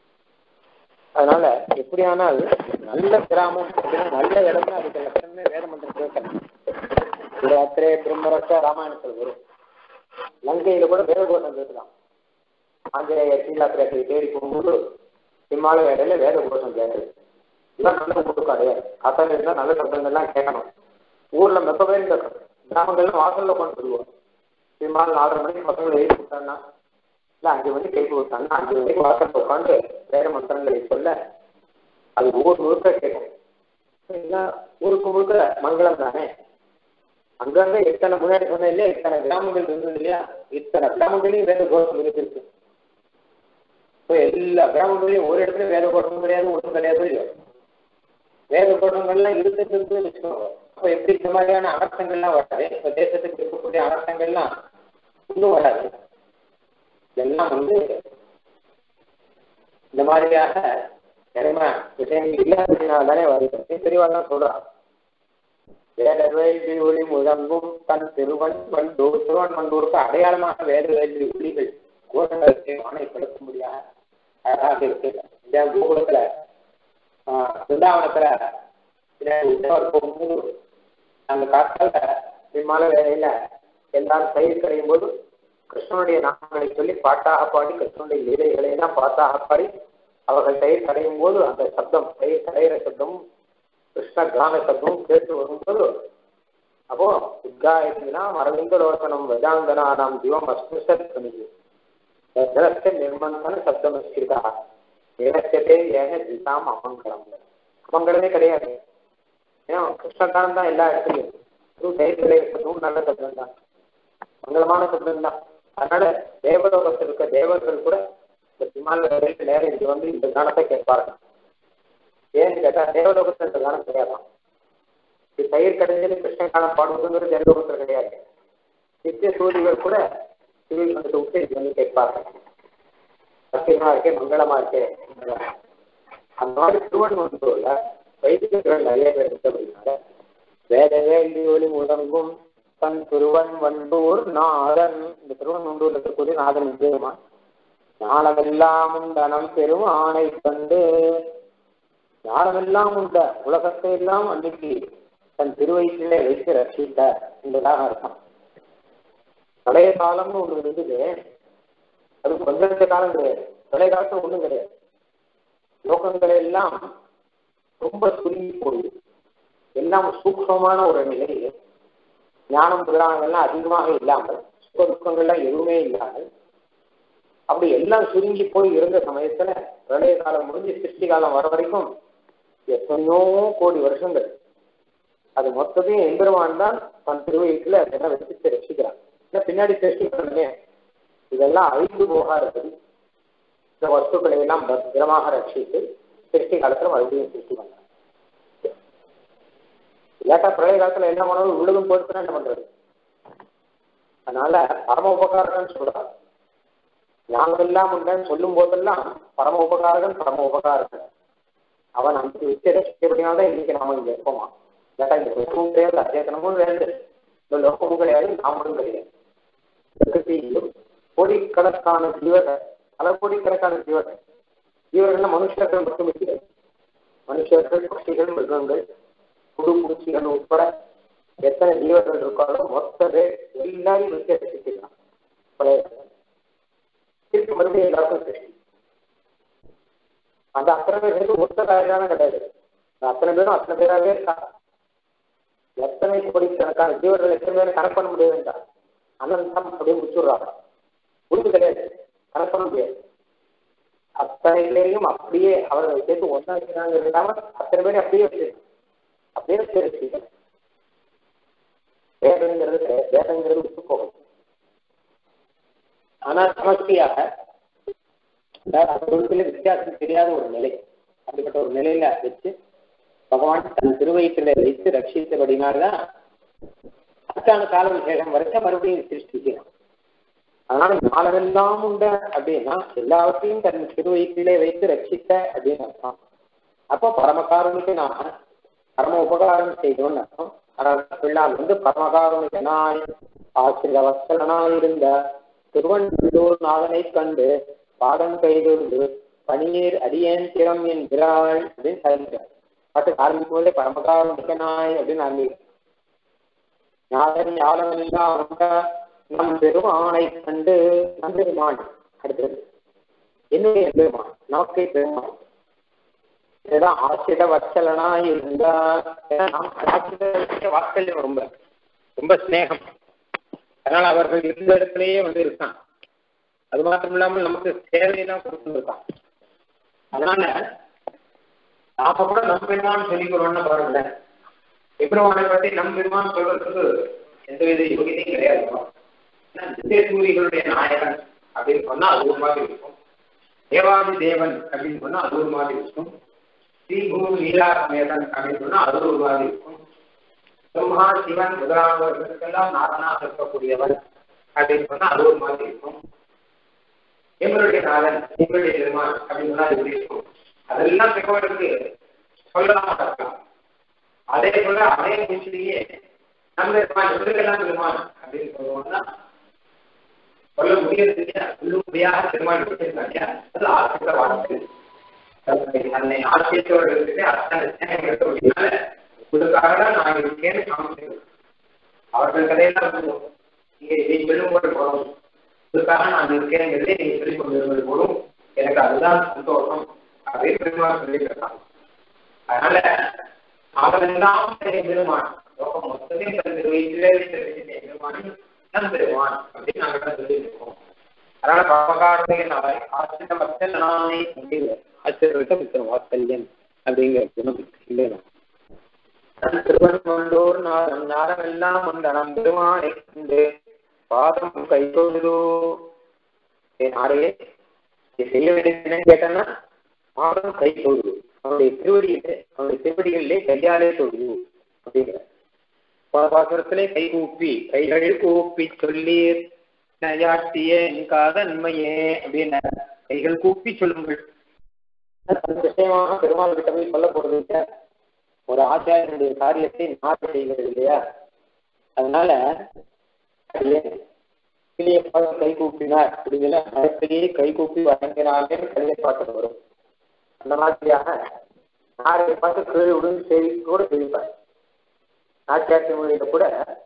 அதனால எப்படியானால் நல்ல கிராமம் அப்படின்னா நல்ல இடம்னா அதுக்கு லட்சணமே வேத மந்திரம் கேட்கணும் ராத்திரே பிரம்மரச ராமாயணத்தில் வரும் லங்கையில கூட வேதகோஷம் கேட்கலாம் ஆஞ்சநேய சீலாத்திரத்தை தேடி போகும்போது இம்மாலய இடையில வேத கோஷம் கேட்குது இதெல்லாம் நல்ல ஊருக்கு கிடையாது கத்தனை இருந்தால் நல்ல சப்தங்கள்லாம் கேட்கணும் ஊர்ல மெப்ப பேரும் கேட்கணும் கிராமங்கள்ல வாசல்ல கொண்டு வருவோம் பெரும்பாலும் நாலரை மணிக்கு பசங்களை எழுதி விட்டாங்கன்னா இல்லை அஞ்சு மணிக்கு எழுப்பி விட்டாங்கன்னா அஞ்சு மணிக்கு வாசல்ல உட்காந்து வேற மந்திரங்களை சொல்ல அது ஊர் முழுக்க கேட்கும் இல்லைன்னா ஊருக்கு முழுக்க மங்களம் தானே அங்கங்க எத்தனை முன்னாடி சொன்ன இல்லையா இத்தனை கிராமங்கள் இருந்தது இல்லையா இத்தனை கிராமங்களையும் வேத கோஷம் இருக்கு இப்போ எல்லா கிராமங்களையும் ஒரு இடத்துல வேத கோஷம் கிடையாது ஒன்றும் கிடையாது இல்லையா வேத தோற்றங்கள்லாம் இருந்துட்டு வச்சுக்கோங்க அப்போ எப்படி இந்த மாதிரியான அனர்த்தங்கள்லாம் வராது இப்போ தேசத்துக்கு இருக்கக்கூடிய அனர்த்தங்கள்லாம் இன்னும் வராது இதெல்லாம் வந்து இந்த மாதிரியாக திறமை விஷயங்கள் இல்லாததுனால தானே வருது தெளிவாக சொல்றான் வேத வேள்வி ஒளி முழங்கும் தன் திருவன் வண்டூர் திருவன் வண்டூருக்கு அடையாளமாக வேத வேள்வி ஒளிகள் கோஷங்களுக்கு ஆணைப்படுத்த முடியாத அழகாக இருக்கு இந்த கோகுலத்துல பிருந்தாவனத்துல உற்சவர் போகும்போது அந்த காத்தால விமான வேலையில எல்லாரும் பயிர் கரையும் போது கிருஷ்ணனுடைய நாமங்களை சொல்லி பாட்டாக பாடி கிருஷ்ணனுடைய லீலைகளை எல்லாம் பாட்டாக பாடி அவர்கள் தயிர் கடையும் போது அந்த சப்தம் தயிர் கடையிற சப்தமும் கிருஷ்ண கான சப்தமும் கேட்டு வரும்போது அப்போ உத்காயத்தினா அரவிந்தலோசனம் வேதாந்தனானாம் ஜீவம் அஸ்மிருஷத் பண்ணிது ஜலஸ்ய நிர்மந்தன சப்தமஸ்கிருதா நிரச்சதே ஏக ஜிதாம் அமங்கலம் அமங்கலமே கிடையாது ஏன்னா கிருஷ்ணகானம் தான் எல்லா இடத்துலையும் அதுவும் தயிர் கடையிற சப்தமும் நல்ல சப்தம் தான் மங்களமான சப்தம் தான் அதனால தேவலோகத்தில் இருக்க தேவர்கள் கூட இந்த விமான நேரம் இது வந்து இந்த காலத்தை கேட்பார்கள் ஏன்னு கேட்டா தேவலோகத்தில் இந்த காலம் கிடையாதான் இது தயிர் கடைஞ்சல் கிருஷ்ண காலம் பாடுவதுங்கிறது தேவலோகத்தில் கிடையாது நித்திய சூரியர்கள் கூட சிவில் வந்து விட்டு இது வந்து கேட்பார்கள் சத்தியமா இருக்கே மங்களமா இருக்கே அந்த மாதிரி திருவண்ணூர்ல வைதிகர்கள் நிறைய பேர் இருக்கு அப்படின்னால வேத வேள்வி ஒளி முழங்கும் தன் திருவன் வண்டூர் நாதன் இந்த திருவண்ணூர்ல இருக்கக்கூடிய நாதன் விஜயமா ஞானமெல்லாம் உண்டனம் பெரும் ஆணை கண்டு ஞானமெல்லாம் உண்ட உலகத்தை எல்லாம் அன்னைக்கு தன் திருவயிற்றிலே வைத்து ரசித்தார் என்பதாக அர்த்தம் பழைய காலம்னு ஒன்று இருந்தது அது கொஞ்ச நெஞ்ச காலம் கிடையாது பழைய காலத்துல ஒண்ணும் கிடையாது லோகங்கள் எல்லாம் ரொம்ப சுருங்கி போய் எல்லாம் சூக்ஷமான ஒரு நிலை ஞானம் புராணங்கள்லாம் அதிகமாக இல்லாமல் சுக துக்கங்கள்லாம் எதுவுமே இல்லாமல் அப்படி எல்லாம் சுருங்கி போய் இருந்த சமயத்துல பிரளய காலம் முடிஞ்சு சிருஷ்டி காலம் வர வரைக்கும் எத்தனையோ கோடி வருஷங்கள் அது மொத்தத்தையும் எம்பெருமான் தான் தன் திருவயிற்றுல அதெல்லாம் வச்சு ரசிக்கிறான் ஏன்னா பின்னாடி சிருஷ்டி பண்ணவே இதெல்லாம் அழிந்து போகாதபடி இந்த வஸ்துக்களை எல்லாம் பத்திரமாக ரட்சித்து சிருஷ்டி காலத்துல மறுபடியும் சிருஷ்டி பண்ணாங்க இல்லாட்டா பிரளய காலத்துல என்ன பண்ணணும் உள்ளதும் போயிடுச்சுன்னா என்ன பண்றது அதனால பரம உபகாரம்னு சொல்றாங்க ஞானம் எல்லாம் உண்டுன்னு சொல்லும் போதெல்லாம் பரம உபகாரகன் பரம உபகாரகன் அவன் அந்த வித்தியை ரசிக்கப்படினால்தான் இன்னைக்கு நாம இங்க இருப்போமா இல்லாட்டா இந்த லோகமும் கிடையாது அச்சேதனமும் கிடையாது இந்த லோகமும் கிடையாது நாமளும் கிடையாது பிரகிருதியிலும் கோடிக்கணக்கான ஜீவர்கள் பல கோடிக்கணக்கான ஜீவர்கள் ஜீவர்கள் மனுஷர்கள் மட்டும் இல்லை மனுஷர்கள் பட்சிகள் மிருகங்கள் குடும்பூச்சிகள் உட்பட எத்தனை ஜீவர்கள் இருக்காரோ மொத்த பேர் எல்லாரையும் வச்சு ரசிக்கலாம் பழைய திருப்பி மறுபடியும் எல்லாருக்கும் சிருஷ்டி அந்த அத்தனை பேருக்கு ஒத்த காரணம் கிடையாது அத்தனை பேரும் அத்தனை பேராகவே இருக்காங்க எத்தனை கோடிக்கணக்கான ஜீவர்கள் எத்தனை பேரும் கணக்கு பண்ண முடியாது அனந்தம் அப்படியே முடிச்சுடுறாங்க முடிவு கிடையாது கணக்கு பண்ண முடியாது அத்தனை பேரையும் அப்படியே அவர்களை சேர்த்து ஒன்றா வைக்கிறாங்க இல்லாம அத்தனை பேரும் அப்படியே வச்சு அப்படியே வச்சு வேதங்கிறது வேதங்கிறது விட்டு போகும் ஆனா சமஸ்தியாக பொருட்களில் வித்தியாசம் தெரியாத ஒரு நிலை அப்படிப்பட்ட ஒரு நிலையில வச்சு பகவான் தன் திருவயிற்றில வைத்து ரட்சித்தபடினால்தான் அதுக்கான கால விசேஷம் வரைக்கும் மறுபடியும் சிருஷ்டிக்கணும் அதனால ஞானமெல்லாம் உண்ட அப்படின்னா எல்லாவற்றையும் தன் திருவயிற்றிலே வைத்து ரட்சித்த அப்படின்னு அர்த்தம் அப்போ பரமகாரணிகனாக பரம உபகாரம் செய்தோன்னு அர்த்தம் அதனால பிள்ளால் வந்து பரமகாரணிகனாய் ஆசிரிய வசலனாய் இருந்த திருவண்ணூர் நாதனை கண்டு பாடம் கைதொழுது பணியேர் அடியேன் திறம் என்கிறாள் அப்படின்னு சொல்லிட்டார் பாட்டு ஆரம்பிக்கும் போதே பரமகாரணிகனாய் அப்படின்னு ஆரம்பிக்கும் நாதன் யாழமெல்லாம் நம் பெருமானை கண்டு நம் பெருமான் அடுத்தது என்னுடைய பெருமான் நமக்கே பெருமான் இதுதான் ஆசிரித வச்சலனா இருந்தா ஆசிரித வாத்சல்யம் ரொம்ப ரொம்ப ஸ்நேகம் அதனால அவர்கள் இருந்த இடத்துலயே வந்து இருக்கான் அது மாத்திரம் இல்லாமல் நமக்கு சேவையெல்லாம் கொடுத்துருக்கான் அதனால நாம கூட நம் பெருமான் சொல்லிக்கிறோம்னு பாருங்களேன் எப்ரவானை பற்றி நம் பெருமான் சொல்றதுக்கு எந்தவித யோகியத்தையும் கிடையாது சூரிகளுடைய நாயகன் அப்படின்னு சொன்னா அது ஒரு மாதிரி இருக்கும் தேவாதி தேவன் அப்படின்னு சொன்னா அது ஒரு மாதிரி இருக்கும் ஸ்ரீபூ லீலா சமேதன் அப்படின்னு சொன்னா அது ஒரு மாதிரி இருக்கும் பிரம்மா சிவன் முதலானவர்களுக்கெல்லாம் நாதனாக இருக்கக்கூடியவர் அப்படின்னு சொன்னா அது ஒரு மாதிரி இருக்கும் எங்களுடைய நாதன் எங்களுடைய பெருமான் அப்படின்னு சொன்னா அது எப்படி இருக்கும் அதெல்லாம் பெற்றவர்களுக்கு சொல்லலாம் இருக்கலாம் அதே போல அதே மூச்சிலேயே நம்ம பெருமான் இவருக்கெல்லாம் பெருமான் அப்படின்னு சொல்லுவோம்னா சொல்ல முடியறது இல்லையா சொல்ல முடியாத பெருமான் வச்சிருக்காங்க அது ஆசிரியர் வாழ்க்கை தன்னை ஆசிரியர்களுக்கு அத்தனை ஸ்நேகம் இருக்கக்கூடியனால உங்களுக்காக தான் நான் இருக்கேன்னு காமிச்சேன் அவர்கள் கதையெல்லாம் சொல்லுவோம் நீங்க இதை சொல்லும்போது போதும் உங்களுக்காக நான் இருக்கேங்கிறதே நீங்க சொல்லிக் கொண்டிருந்தது போதும் எனக்கு அதுதான் சந்தோஷம் அப்படின்னு பெருமாள் சொல்லியிருக்காங்க அதனால அவரெல்லாம் பெருமான் லோகம் மொத்தமே தன் வயிற்றிலே பெருமான் தான் பெருமான் அப்படின்னு நாங்கள் சொல்லியிருக்கோம் அதனால பாபகாரணைய நாளை ஆசிரிய பக்தன் நானே முடியல ஆச்சரியத்த மித்திரம் வாத்சல்யம் அப்படிங்கிற குணம் இல்லையா திருவண்ணூர் நாரம் நாரம் எல்லாம் வந்தனம் பெருமானை கண்டு பாதம் கை தொழுதோ நாரையே செய்ய வேண்டியது கேட்டேன்னா பாதம் கை தொழுது அவனுடைய திருவடியிலே அவனுடைய திருவடிகளிலே கையாலே தொழுது அப்படிங்கிற பாசுரத்திலே கை கூப்பி கைகள் கூப்பி சொல்லீர் நயாட்டியே காதன்மையே அப்படின்னு கைகள் கூப்பி சொல்லுங்கள் விஷயமாக பெருமாள் கிட்ட போய் சொல்ல போறது இல்லையா ஒரு ஆச்சாரியனுடைய காரியத்தை நாட்டு செய்கிறது இல்லையா அதனால கை கூப்பினார் அப்படிங்கிற மரத்திலேயே கை கூப்பி வழங்கினாலே கல்லை பார்த்து வரும் அந்த மாதிரியாக நாரை பார்த்து கீழே விழுந்து செய்தி கூட செய்வார் நாட்டியாட்சி மொழியில கூட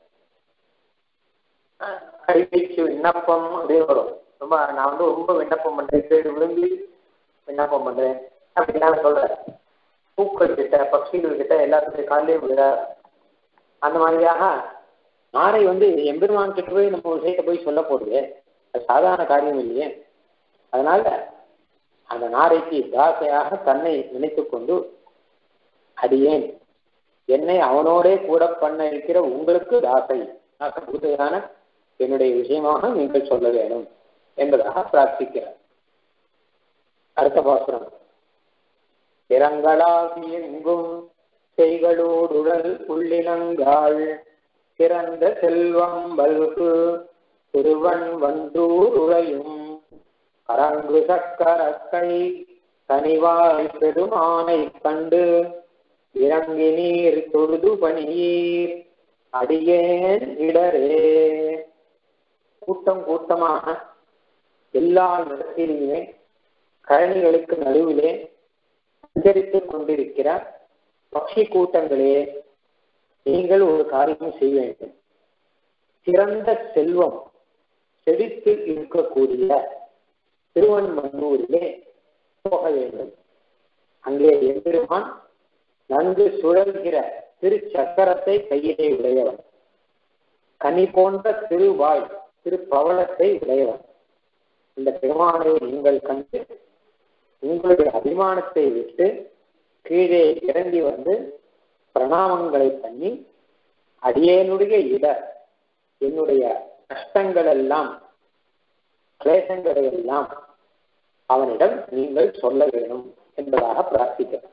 அடிப்பயிற்சி விண்ணப்பம் அப்படின்னு வரும் ரொம்ப நான் வந்து ரொம்ப விண்ணப்பம் பண்றேன் கீழே விழுந்து விண்ணப்பம் பண்றேன் அப்படின்னு சொல்றேன் பூக்கள் கிட்ட பட்சிகள் கிட்ட எல்லாத்துடைய காலையும் விழுதா அந்த மாதிரியாக நாரை வந்து எம்பெருமான் கிட்ட போய் நம்ம விஷயத்தை போய் சொல்ல போடுது அது சாதாரண காரியம் இல்லையே அதனால அந்த நாரைக்கு தாசையாக தன்னை நினைத்து கொண்டு அடியேன் என்னை அவனோடே கூட பண்ண இருக்கிற உங்களுக்கு தாசை பூதையான என்னுடைய விஷயமாக நீங்கள் சொல்ல வேண்டும் என்பதாக பிரார்த்திக்கிறார் அடுத்த பாசுரம் திறங்களாகி எங்கும் செய்களோடுடல் உள்ளினங்காள் பிறந்த செல்வம் வல்கு திருவன் வந்தூர் உழையும் கரங்கு சக்கரக்கை தனிவாய் பெருமானை கண்டு இறங்கி நீர் தொழுது பணியீர் அடியேன் இடரே கூட்டம் கூட்டமாக எல்லா இடத்திலுமே கழனிகளுக்கு நடுவிலே சஞ்சரித்துக் கொண்டிருக்கிற பக்ஷி கூட்டங்களே நீங்கள் ஒரு காரியம் செய்ய வேண்டும் சிறந்த செல்வம் செழித்து இருக்கக்கூடிய திருவன்மன்னூரிலே போக வேண்டும் அங்கே எம்பெருமான் நன்கு சுழல்கிற திருச்சக்கரத்தை கையிலே உடையவன் கனி போன்ற திருவாய் திருப்பவளத்தை உடையவன் இந்த பெருமானை நீங்கள் கண்டு உங்களுடைய அபிமானத்தை விட்டு கீழே இறங்கி வந்து பிரணாமங்களை பண்ணி அடியேனுடைய இட என்னுடைய கஷ்டங்கள் எல்லாம் கிளேசங்களை எல்லாம் அவனிடம் நீங்கள் சொல்ல வேண்டும் என்பதாக பிரார்த்திக்கிறார்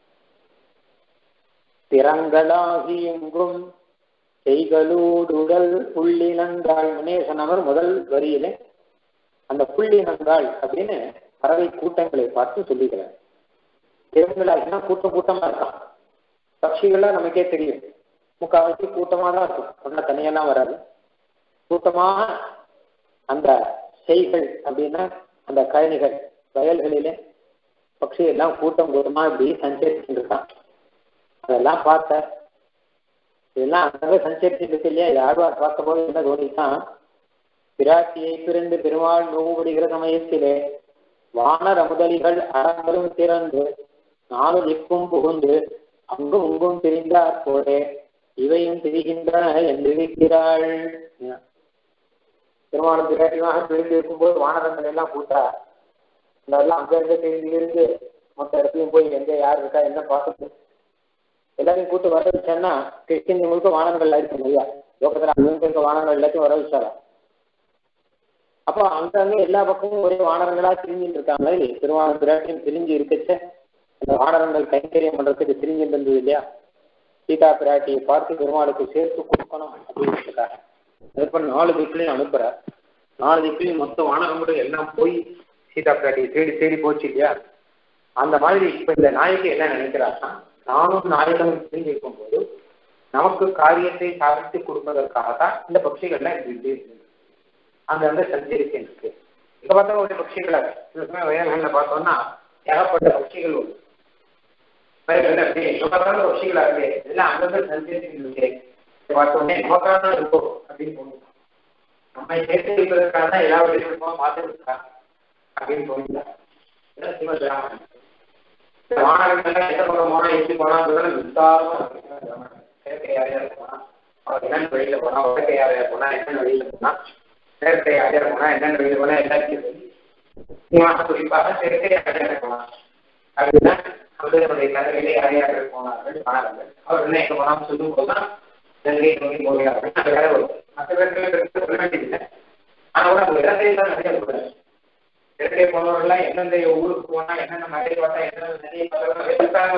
திறங்களாகி எங்கும் செய்களூடுடல் புள்ளினங்கால் முனேசன் அவர் முதல் வரியில அந்த புள்ளினங்கால் அப்படின்னு பறவை கூட்டங்களை பார்த்து சொல்லுகிறார் திறங்களாகினா கூட்டம் கூட்டமா இருக்கான் பட்சிகள்லாம் நமக்கே தெரியும் முக்கால்வாசி கூட்டமா தான் இருக்கும் ஒன்னா தனியெல்லாம் வராது கூட்டமாக அந்த செய்கள் அப்படின்னா அந்த கழனிகள் வயல்களிலே பட்சி எல்லாம் கூட்டம் கூட்டமா இப்படி சஞ்சரிச்சுட்டு இருக்கான் அதெல்லாம் பார்த்த இதெல்லாம் அங்கங்க சஞ்சரிச்சுட்டு இருக்கு இல்லையா யாழ்வார் பார்த்த போது என்ன தோணித்தான் பிராட்டியை பிறந்து பெருமாள் நோவுபடுகிற சமயத்திலே வானர் அமுதலிகள் அறங்களும் திறந்து நாலு திக்கும் புகுந்து அங்கும் இங்கும் பிரிந்தார் போலே இவையும் பிரிகின்றன என்று இருக்கிறாள் திருமணம் பிராட்டியாக பிரிந்து இருக்கும்போது வானரங்கள் எல்லாம் கூட்டா அதெல்லாம் அங்க இருந்து பிரிந்து இருந்து மொத்த இடத்துலயும் போய் எங்க யார் இருக்கா என்ன பார்த்துட்டு எல்லாரையும் கூட்டு வர வச்சேன்னா கிறிஸ்டின் முழுக்க வானங்கள் இருக்கு இல்லையா லோகத்துல அங்க இருக்க வானங்கள் எல்லாத்தையும் வர வச்சாரா அப்போ அங்கங்க எல்லா பக்கமும் ஒரே வானரங்களா பிரிஞ்சுட்டு இருக்காங்க திருவான பிராட்டியும் பிரிஞ்சு இருக்கச்ச அந்த வானரங்கள் கைங்கரியம் பண்றதுக்கு திரிஞ்சிட்டு இருந்தது இல்லையா சீதா பிராட்டியை பார்த்து பெருமாளுக்கு சேர்த்து கொடுக்கணும் அப்படின்றதுக்காக அதுக்கப்புறம் நாலு திக்குலையும் அனுப்புறார் நாலு திக்குலையும் மொத்த வானரங்களும் எல்லாம் போய் சீதா பிராட்டியை தேடி தேடி போச்சு இல்லையா அந்த மாதிரி இப்ப இந்த நாயகி என்ன நினைக்கிறான்னா நானும் நாயகனும் பிரிஞ்சு இருக்கும்போது நமக்கு காரியத்தை சாதித்து கொடுப்பதற்காக தான் இந்த பட்சிகள்லாம் இப்படி இருக்கு அங்க வந்து சஞ்சரிக்கின்றது இங்க பார்த்தா ஒரு பட்சிகள் சில சமயம் வயல்கள்ல பார்த்தோம்னா ஏகப்பட்ட பட்சிகள் உண்டு வயல்கள்ல அப்படியே எங்க பார்த்தாலும் பட்சிகளா இருக்கு எல்லாம் அங்கங்க சஞ்சரிக்கின்றது பார்த்தோன்னே நமக்காக இருக்கும் அப்படின்னு தோணும் நம்ம சேர்த்து இருப்பதற்காக தான் எல்லா வழிகளுக்கும் பார்த்துருக்கா அப்படின்னு தோணுதா இதான் சிவபிராமன் இந்த வானரங்கள்லாம் எந்த பக்கம் போனா எப்படி போனா விசாரமா செயற்கை யாரையா போனா அவர் என்னென்ன வழியில போனா உடற்கை யாரையா போனா என்னென்ன வழியில போனா செயற்கை யாரையா போனா என்னென்ன வழியில போனா எல்லாத்தையும் சொல்லி இவன் குறிப்பாக செயற்கை யாரையா போனா அப்படின்னா அவர்களுடைய கதையிலே யாரையாக போனார்கள் வானரங்கள் அவர் என்ன எங்க போனாலும் சொல்லும் போதுதான் கங்கை நோக்கி போகிறார்கள் அந்த வேலை வரும் மற்ற பேருக்கு சொல்ல வேண்டியதில்லை ஆனா கூட அவங்க இடத்தையும் தான் நிறைய சொல்றாங்க இடத்தை போனவர்கள்லாம் எந்தெந்த ஊருக்கு போனா என்னென்ன மழை பார்த்தா என்னென்ன நிறைய பார்த்தா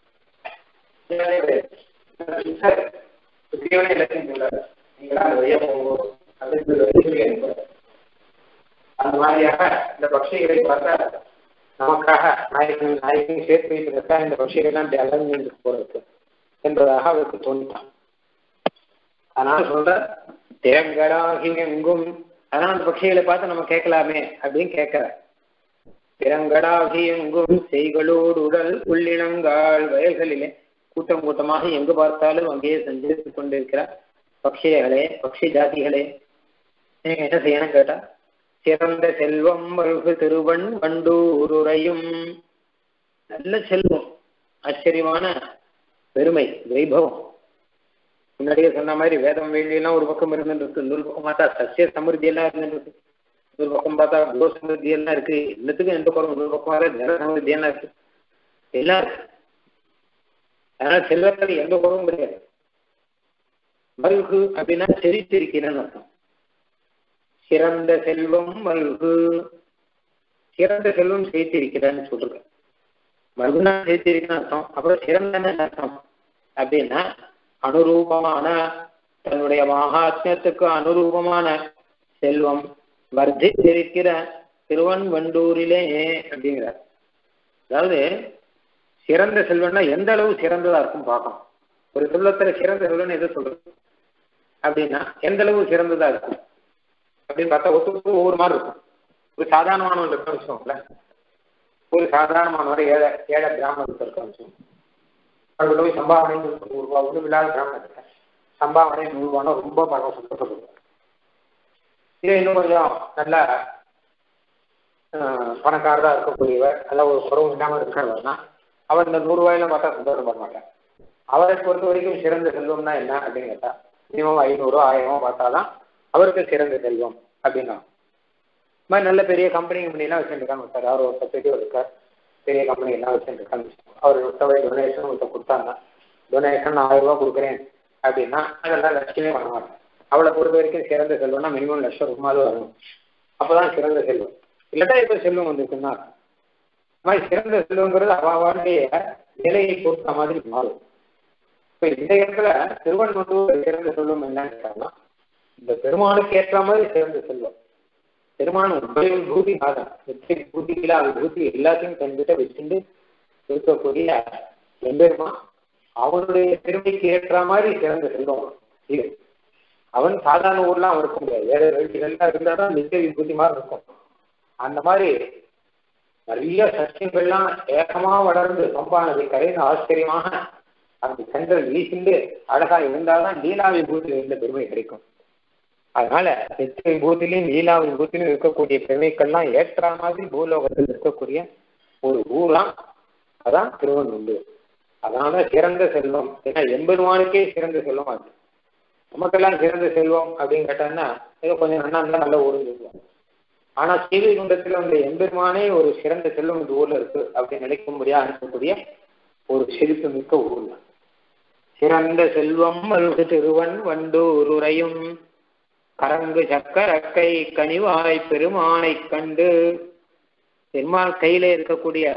சுத்தியோட எல்லாத்தையும் சொல்றாரு நீங்களா அந்த வழியா போகும் அப்படின்னு சொல்லி அனுப்புறாரு அந்த மாதிரியாக இந்த பட்சிகளை பார்த்தா நமக்காக நாயகன் நாயகன் சேர்த்து வைப்பதற்காக இந்த பட்சிகள்லாம் இப்படி அலர்ந்து போறது என்பதாக அவருக்கு தோன்றான் அதனால சொல்ற திறங்கடாகி எங்கும் அதனால அந்த பட்சிகளை பார்த்து நம்ம கேட்கலாமே அப்படின்னு கேட்கிற திறங்கடாகி எங்கும் செய்களோடு உடல் உள்ளினங்கால் வயல்களிலே கூட்டம் கூட்டமாக எங்கு பார்த்தாலும் அங்கேயே சஞ்சரித்துக் கொண்டிருக்கிற பக்ஷிகளே பக்ஷி ஜாதிகளே நீங்க என்ன செய்யணும் கேட்டா சிறந்த செல்வம் மல்கு திருவன் வண்டூருரையும் நல்ல செல்வம் ஆச்சரியமான பெருமை வைபவம் முன்னாடியே சொன்ன மாதிரி வேதம் வேலியெல்லாம் ஒரு பக்கம் இருந்துருக்கு இன்னொரு பக்கம் பார்த்தா சசிய சமிருத்தி எல்லாம் இருந்துருக்கு இன்னொரு பக்கம் பார்த்தா கோ சமிருத்தி எல்லாம் இருக்கு எல்லாத்துக்கும் எந்த பக்கம் இன்னொரு பக்கம் வர ஜன சமிருத்தி எல்லாம் இருக்கு எல்லாம் இருக்கு அதனால செல்வத்தில் எந்த குறவும் கிடையாது மல்கு அப்படின்னா செழித்திருக்கிறேன்னு அர்த்தம் சிறந்த செல்வம் மல்கு சிறந்த செல்வம் சேர்த்திருக்கிறான்னு சொல்றாங்க மல்குனா சேர்த்திருக்கேன்னு அர்த்தம் அப்புறம் சிறந்தன்னு அர்த்தம் அப்படின்னா அனுரூபமான தன்னுடைய மகாத்மியத்துக்கு அனுரூபமான செல்வம் வர்த்தித்திருக்கிற திருவன்வண்டூரிலே அப்படிங்கிறார் அதாவது சிறந்த செல்வம்னா எந்த அளவு சிறந்ததா இருக்கும் பார்க்கணும் ஒரு செல்வத்துல சிறந்த செல்வம்னு எது சொல்றது அப்படின்னா எந்த அளவு சிறந்ததா இருக்கும் அப்படின்னு பார்த்தா ஒருத்தருக்கு ஒவ்வொரு மாதிரி இருக்கும் ஒரு சாதாரணமானவன் இருக்க வச்சுக்கோங்கள ஒரு சாதாரணமானவர் ஏழை ஏழை பிராமணருக்கு இருக்க வச்சுக்கோங்க அவர்கள் போய் சம்பாவனை நூறு ரூபா ஒன்றும் இல்லாத பிராமணத்துக்கு சம்பாவனை நூறு ரூபானா ரொம்ப பரவ சந்தோஷப்படுவார் இதே இன்னும் கொஞ்சம் நல்ல பணக்காரராக இருக்கக்கூடியவர் நல்ல ஒரு குறவும் இல்லாமல் இருக்கிறவர்னா அவர் இந்த நூறு ரூபாயில பார்த்தா சந்தோஷப்பட மாட்டார் அவரை பொறுத்த வரைக்கும் சிறந்த செல்வம்னா என்ன அப்படின்னு கேட்டா மினிமம் ஐநூறு ஆயிரமோ பார்த்தாதான் அவருக்கு சிறந்த செல்வம் அப்படின்னா இது மாதிரி நல்ல பெரிய கம்பெனி கம்பெனிலாம் வச்சுருக்காங்க சார் அவர் ஒரு பத்து இருக்கார் பெரிய கம்பெனி எல்லாம் வச்சுருக்காங்க அவர் ஒருத்தவை டொனேஷன் ஒருத்த கொடுத்தாங்க டொனேஷன் ஆயிரம் ரூபா கொடுக்குறேன் அப்படின்னா அதெல்லாம் லட்சமே பண்ண மாட்டேன் அவளை பொறுத்த வரைக்கும் சிறந்த செல்வம்னா மினிமம் லட்சம் ரூபாய் வரணும் அப்போதான் சிறந்த செல்வம் இல்லாட்டா இப்போ செல்வம் வந்துருக்குன்னா இந்த மாதிரி சிறந்த செல்வங்கிறது அவாவாளுடைய நிலையை பொறுத்த மாதிரி மாறும் இப்போ இந்த இடத்துல திருவண்ணூர் சிறந்த செல்வம் என்னன்னு கேட்டாங்கன்னா இந்த பெருமாளுக்கு ஏற்ற மாதிரி சிறந்த செல்வம் பெருமான் உபயோக பூதி நாதன் எத்தனை பூதிகளா அது பூதி எல்லாத்தையும் தன்கிட்ட வச்சுட்டு இருக்கக்கூடிய எம்பெருமான் அவனுடைய பெருமைக்கு ஏற்ற மாதிரி சிறந்த செல்வம் இது அவன் சாதாரண ஊர்லாம் அவன் இருக்க முடியாது வேற வேண்டியதெல்லாம் இருந்தால் தான் நித்திய விபூதி மாதிரி இருக்கும் அந்த மாதிரி நிறைய சத்தியங்கள்லாம் ஏகமா வளர்ந்து சம்பானது கரைந்து ஆச்சரியமாக அந்த சென்றல் வீசிண்டு அழகா இருந்தால்தான் லீலா விபூதி இருந்த பெருமை கிடைக்கும் அதனால நித்திய விபூதிலையும் லீலா விபூதியிலும் இருக்கக்கூடிய பெருமைக்கள்லாம் ஏற்ற மாதிரி பூலோகத்தில் இருக்கக்கூடிய ஒரு ஊராம் அதான் திருவண்ணூர் அதனால சிறந்த செல்வம் ஏன்னா எம்பெருமானுக்கே சிறந்த செல்வம் அது நமக்கெல்லாம் சிறந்த செல்வம் அப்படின்னு கேட்டாங்கன்னா ஏதோ கொஞ்சம் நல்லா இருந்தால் நல்ல ஊருன்னு சொல்லுவோம் ஆனா சீவை குண்டத்துல அந்த எம்பெருமானே ஒரு சிறந்த செல்வம் இந்த ஊர்ல இருக்கு அப்படின்னு நினைக்கும்படியா இருக்கக்கூடிய ஒரு செழிப்பு மிக்க ஊர் சிறந்த செல்வம் அருகு திருவன் வண்டூர் உரையும் கரங்கு சக்கரக்கை கனிவாய் பெருமானை கண்டு பெருமாள் கையில இருக்கக்கூடிய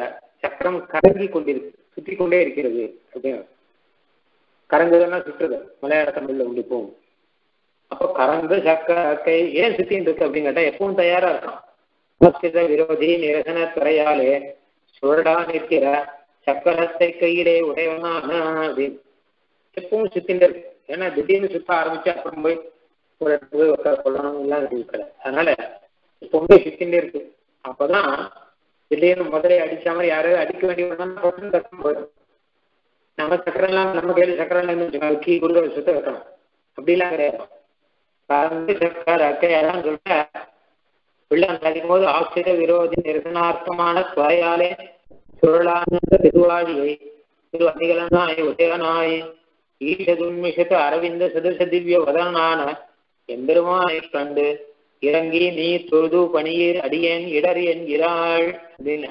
சக்கரம் கரங்கி கொண்டிருக்கு சுற்றி கொண்டே இருக்கிறது அப்படின்னு கரங்குதல்னா சுற்றுது மலையாள தமிழ்ல உண்டு போகும் அப்போ கரங்கு சக்கரை ஏன் சுத்தின்னு இருக்கு அப்படின்னு கேட்டா எப்பவும் தயாரா இருக்கான் சமஸ்கிருத விரோதி நிரசன துறையாலே சுழடா நிற்கிற சக்கரத்தை கையிலே உடையவனான அப்படின்னு எப்பவும் சுத்தின்னு இருக்கு ஏன்னா திடீர்னு சுத்த ஆரம்பிச்சு அப்புறம் போய் ஒரு இடத்துல போய் உட்கார கொள்ளணும் எல்லாம் இருக்கல அதனால எப்பவுமே சுத்தின்னு இருக்கு அப்பதான் திடீர்னு முதலே அடிச்ச மாதிரி யாராவது அடிக்க வேண்டிய கஷ்டம் போயிடும் நம்ம சக்கரம் எல்லாம் நம்ம கையில சக்கரம் எல்லாம் கீ குடுக்க சுத்த வைக்கணும் அப்படிலாம் கிடையாது கலந்து சக்கர அக்கையெல்லாம் சொல்ல வெள்ளம் கழிக்கும் போது ஆசிர விரோதி நிரசனார்த்தமான துறையாலே சுழலானந்த திருவாழியை திரு அதிகலனாய் உதயனாய் ஈஷதுன்மிஷத்து அரவிந்த சதுச திவ்ய வதனான எம்பெருமானை கண்டு இறங்கி நீ தொழுது பணியீர் அடியேன் இடர் என்கிறாள் அப்படின்னு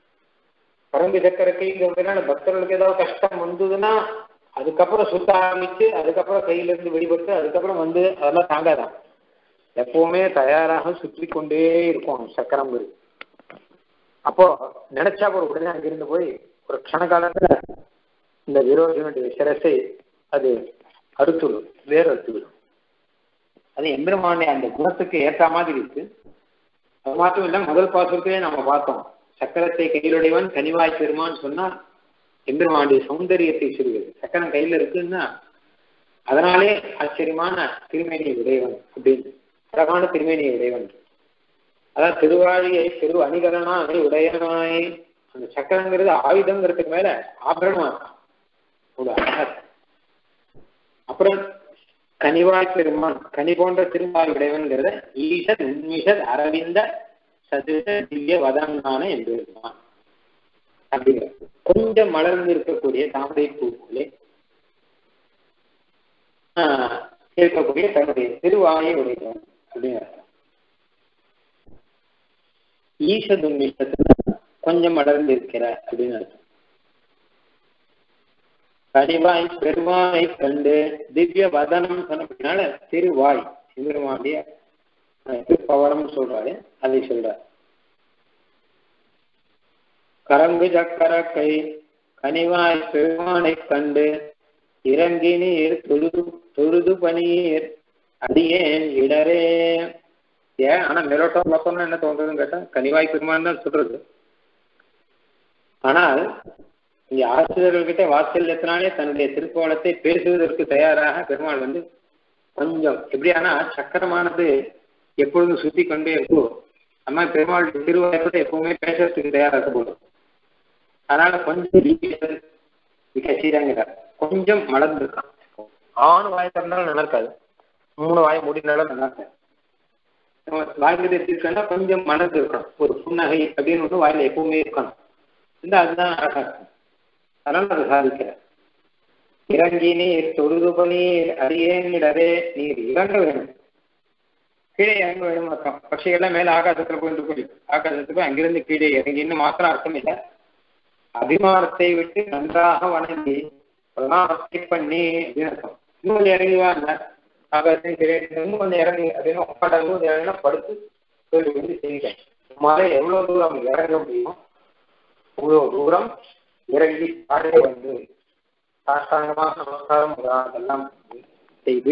கரம்பு சக்கரக்கைங்கிறதுனால பக்தர்களுக்கு ஏதாவது கஷ்டம் வந்ததுன்னா அதுக்கப்புறம் சுத்த ஆரம்பிச்சு அதுக்கப்புறம் கையில இருந்து வெளிப்பட்டு அதுக்கப்புறம் வந்து அதெல்லாம் தாங்காதான் எப்பவுமே தயாராக சுற்றி கொண்டே இருக்கும் சக்கரங்கிறது அப்போ நினைச்சா ஒரு உடனே அங்கிருந்து போய் ஒரு க்ஷண காலத்துல இந்த விரோதினுடைய சிரசை அது அறுத்துவிடும் வேறு அறுத்துவிடும் அது எம்பெருமானுடைய அந்த குணத்துக்கு ஏற்ற மாதிரி இருக்கு அது மாத்திரம் இல்ல முதல் பாசத்திலே நம்ம பார்த்தோம் சக்கரத்தை கையிலுடையவன் கனிவாய் பெருமான்னு சொன்னா எம்பெருமானுடைய சௌந்தரியத்தை சொல்கிறது சக்கரம் கையில இருக்குன்னா அதனாலே ஆச்சரியமான திருமேனியை உடையவன் அப்படின்னு அழகான திருமேனியை உடையவன் அதான் திருவாழியை திரு அணிகலனாய் உடையனாய் அந்த சக்கரங்கிறது ஆயுதங்கிறதுக்கு மேல ஆபரணமா இருக்கான் அப்புறம் கனிவாய் பெருமான் கனி போன்ற திருவாய் உடையவன்கிறத ஈசத் உண்மிஷத் அரவிந்த சதுர திவ்ய வதங்கான என்று இருப்பான் அப்படிங்கிற கொஞ்சம் மலர்ந்து இருக்கக்கூடிய தாமரை பூ போலே இருக்கக்கூடிய தன்னுடைய திருவாயை உடையவன் அப்படிங்கிற ஈசதுன்மிஷத்துல கொஞ்சம் மலர்ந்து இருக்கிற அப்படின்னு அர்த்தம் கனிவாய் பெருமானை கண்டு திவ்ய வதனம் சொன்னதுனால திருவாய் சிவருமாண்டிய பவனம் சொல்றாரு அதை சொல்றார் கரங்கு சக்கர கை கனிவாய் பெருமானை கண்டு இறங்கி நீர் தொழுது தொழுது பனீர் அடியேன் இடரே ஏன் ஆனா மேலோட்டம் பார்த்தோம்னா என்ன தோன்றதுன்னு கேட்டா கனிவாய் பெருமான் தான் சொல்றது ஆனால் இங்க ஆசிரியர்கள்கிட்ட வாத்சல்யத்தினாலே தன்னுடைய திருக்கோலத்தை பேசுவதற்கு தயாராக பெருமாள் வந்து கொஞ்சம் எப்படியானா சக்கரமானது எப்பொழுதும் சுத்தி கொண்டே இருக்கோ அம்மா பெருமாள் திருவாயத்தை எப்பவுமே பேசுறதுக்கு தயாராக இருக்க போதும் அதனால கொஞ்சம் கட்சிதாங்கிறார் கொஞ்சம் மலர்ந்துருக்கான் ஆணு வாய் திறந்தாலும் நல்லா இருக்காது மூணு வாய் மூடினாலும் நல்லா இருக்காது வாய்க்கு இருக்கா கொஞ்சம் மலர்ந்து இருக்கணும் ஒரு புன்னகை அப்படின்னு ஒன்று வாயில எப்பவுமே இருக்கணும் இந்த அதுதான் அழகா இருக்கும் அதனால அதை சாதிக்கிறார் இறங்கி நீர் தொழுது பணீர் அடியேனிடவே நீர் இறங்க வேணும் கீழே இறங்க வேணும் அர்த்தம் பட்சிகள்லாம் மேல ஆகாசத்துல போயிட்டு போய் ஆகாசத்துக்கு அங்கிருந்து கீழே இறங்கின்னு மாத்திரம் அர்த்தம் இல்லை அபிமானத்தை விட்டு நன்றாக வணங்கி பிரணாமத்தை பண்ணி அப்படின்னு அர்த்தம் இன்னும் கொஞ்சம் இறங்கி வாங்க ஆகாசம் கீழே இன்னும் கொஞ்சம் இறங்கி அப்படின்னு உட்காந்து கொஞ்சம் இறங்கினா படுத்து சொல்லி வந்து செய்கிறேன் மலை எவ்வளவு தூரம் இறங்க முடியுமோ அவ்வளவு தூரம் இறங்கி பாடே வந்து சாஷ்டாங்கமாக நமஸ்காரம் அதெல்லாம் செய்து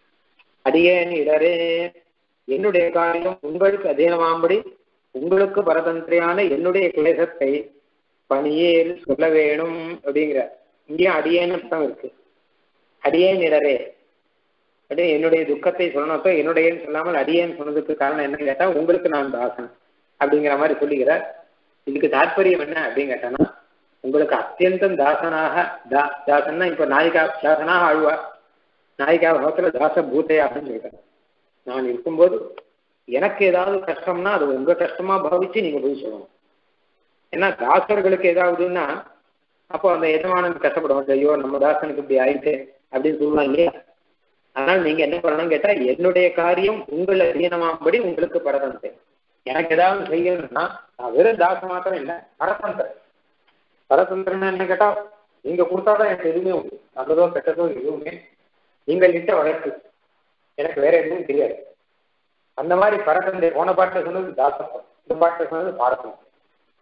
அடியேன் இடரே என்னுடைய காரியம் உங்களுக்கு அதீனமாம்படி உங்களுக்கு பரதந்திரியான என்னுடைய கிளேசத்தை பணியேல் சொல்ல வேணும் அப்படிங்கிற இங்கேயும் அடியேன்னு அர்த்தம் இருக்கு அடியேன் இடரே அப்படியே என்னுடைய துக்கத்தை சொல்லணும் என்னுடையன்னு சொல்லாமல் அடியேன்னு சொன்னதுக்கு காரணம் என்னன்னு கேட்டா உங்களுக்கு நான் தாசன் அப்படிங்கிற மாதிரி சொல்லுகிறார் இதுக்கு தாற்பயம் என்ன அப்படின்னு கேட்டானா உங்களுக்கு அத்தியந்தம் தாசனாக தா தாசன்னா இப்ப நாயிகா தாசனாக ஆழ்வார் நாயிகா பகத்துல தாச பூத்தையாகன்னு சொல்லிட்டார் நான் இருக்கும்போது எனக்கு ஏதாவது கஷ்டம்னா அது உங்க கஷ்டமா பாவிச்சு நீங்க போய் சொல்லணும் ஏன்னா தாசர்களுக்கு ஏதாவதுன்னா அப்போ அந்த எஜமானன் கஷ்டப்படுவாங்க ஐயோ நம்ம தாசனுக்கு இப்படி ஆயிட்டு அப்படின்னு சொல்லுவாங்க இல்லையா அதனால நீங்க என்ன பண்ணணும்னு கேட்டா என்னுடைய காரியம் உங்களை அதீனமாகும்படி உங்களுக்கு பரதந்தேன் எனக்கு ஏதாவது செய்யணும்னா நான் வெறும் தாச மாத்திரம் இல்லை பரதந்திரன் பரதந்திரன் என்ன கேட்டா நீங்க கொடுத்தாதான் எனக்கு எதுவுமே உண்டு நல்லதோ கெட்டதோ எதுவுமே நீங்கள் இட்ட வழக்கு எனக்கு வேற எதுவும் தெரியாது அந்த மாதிரி பரதந்திர போன பாட்டில் சொன்னது தாசம் இந்த பாட்டில் சொன்னது பாரதம்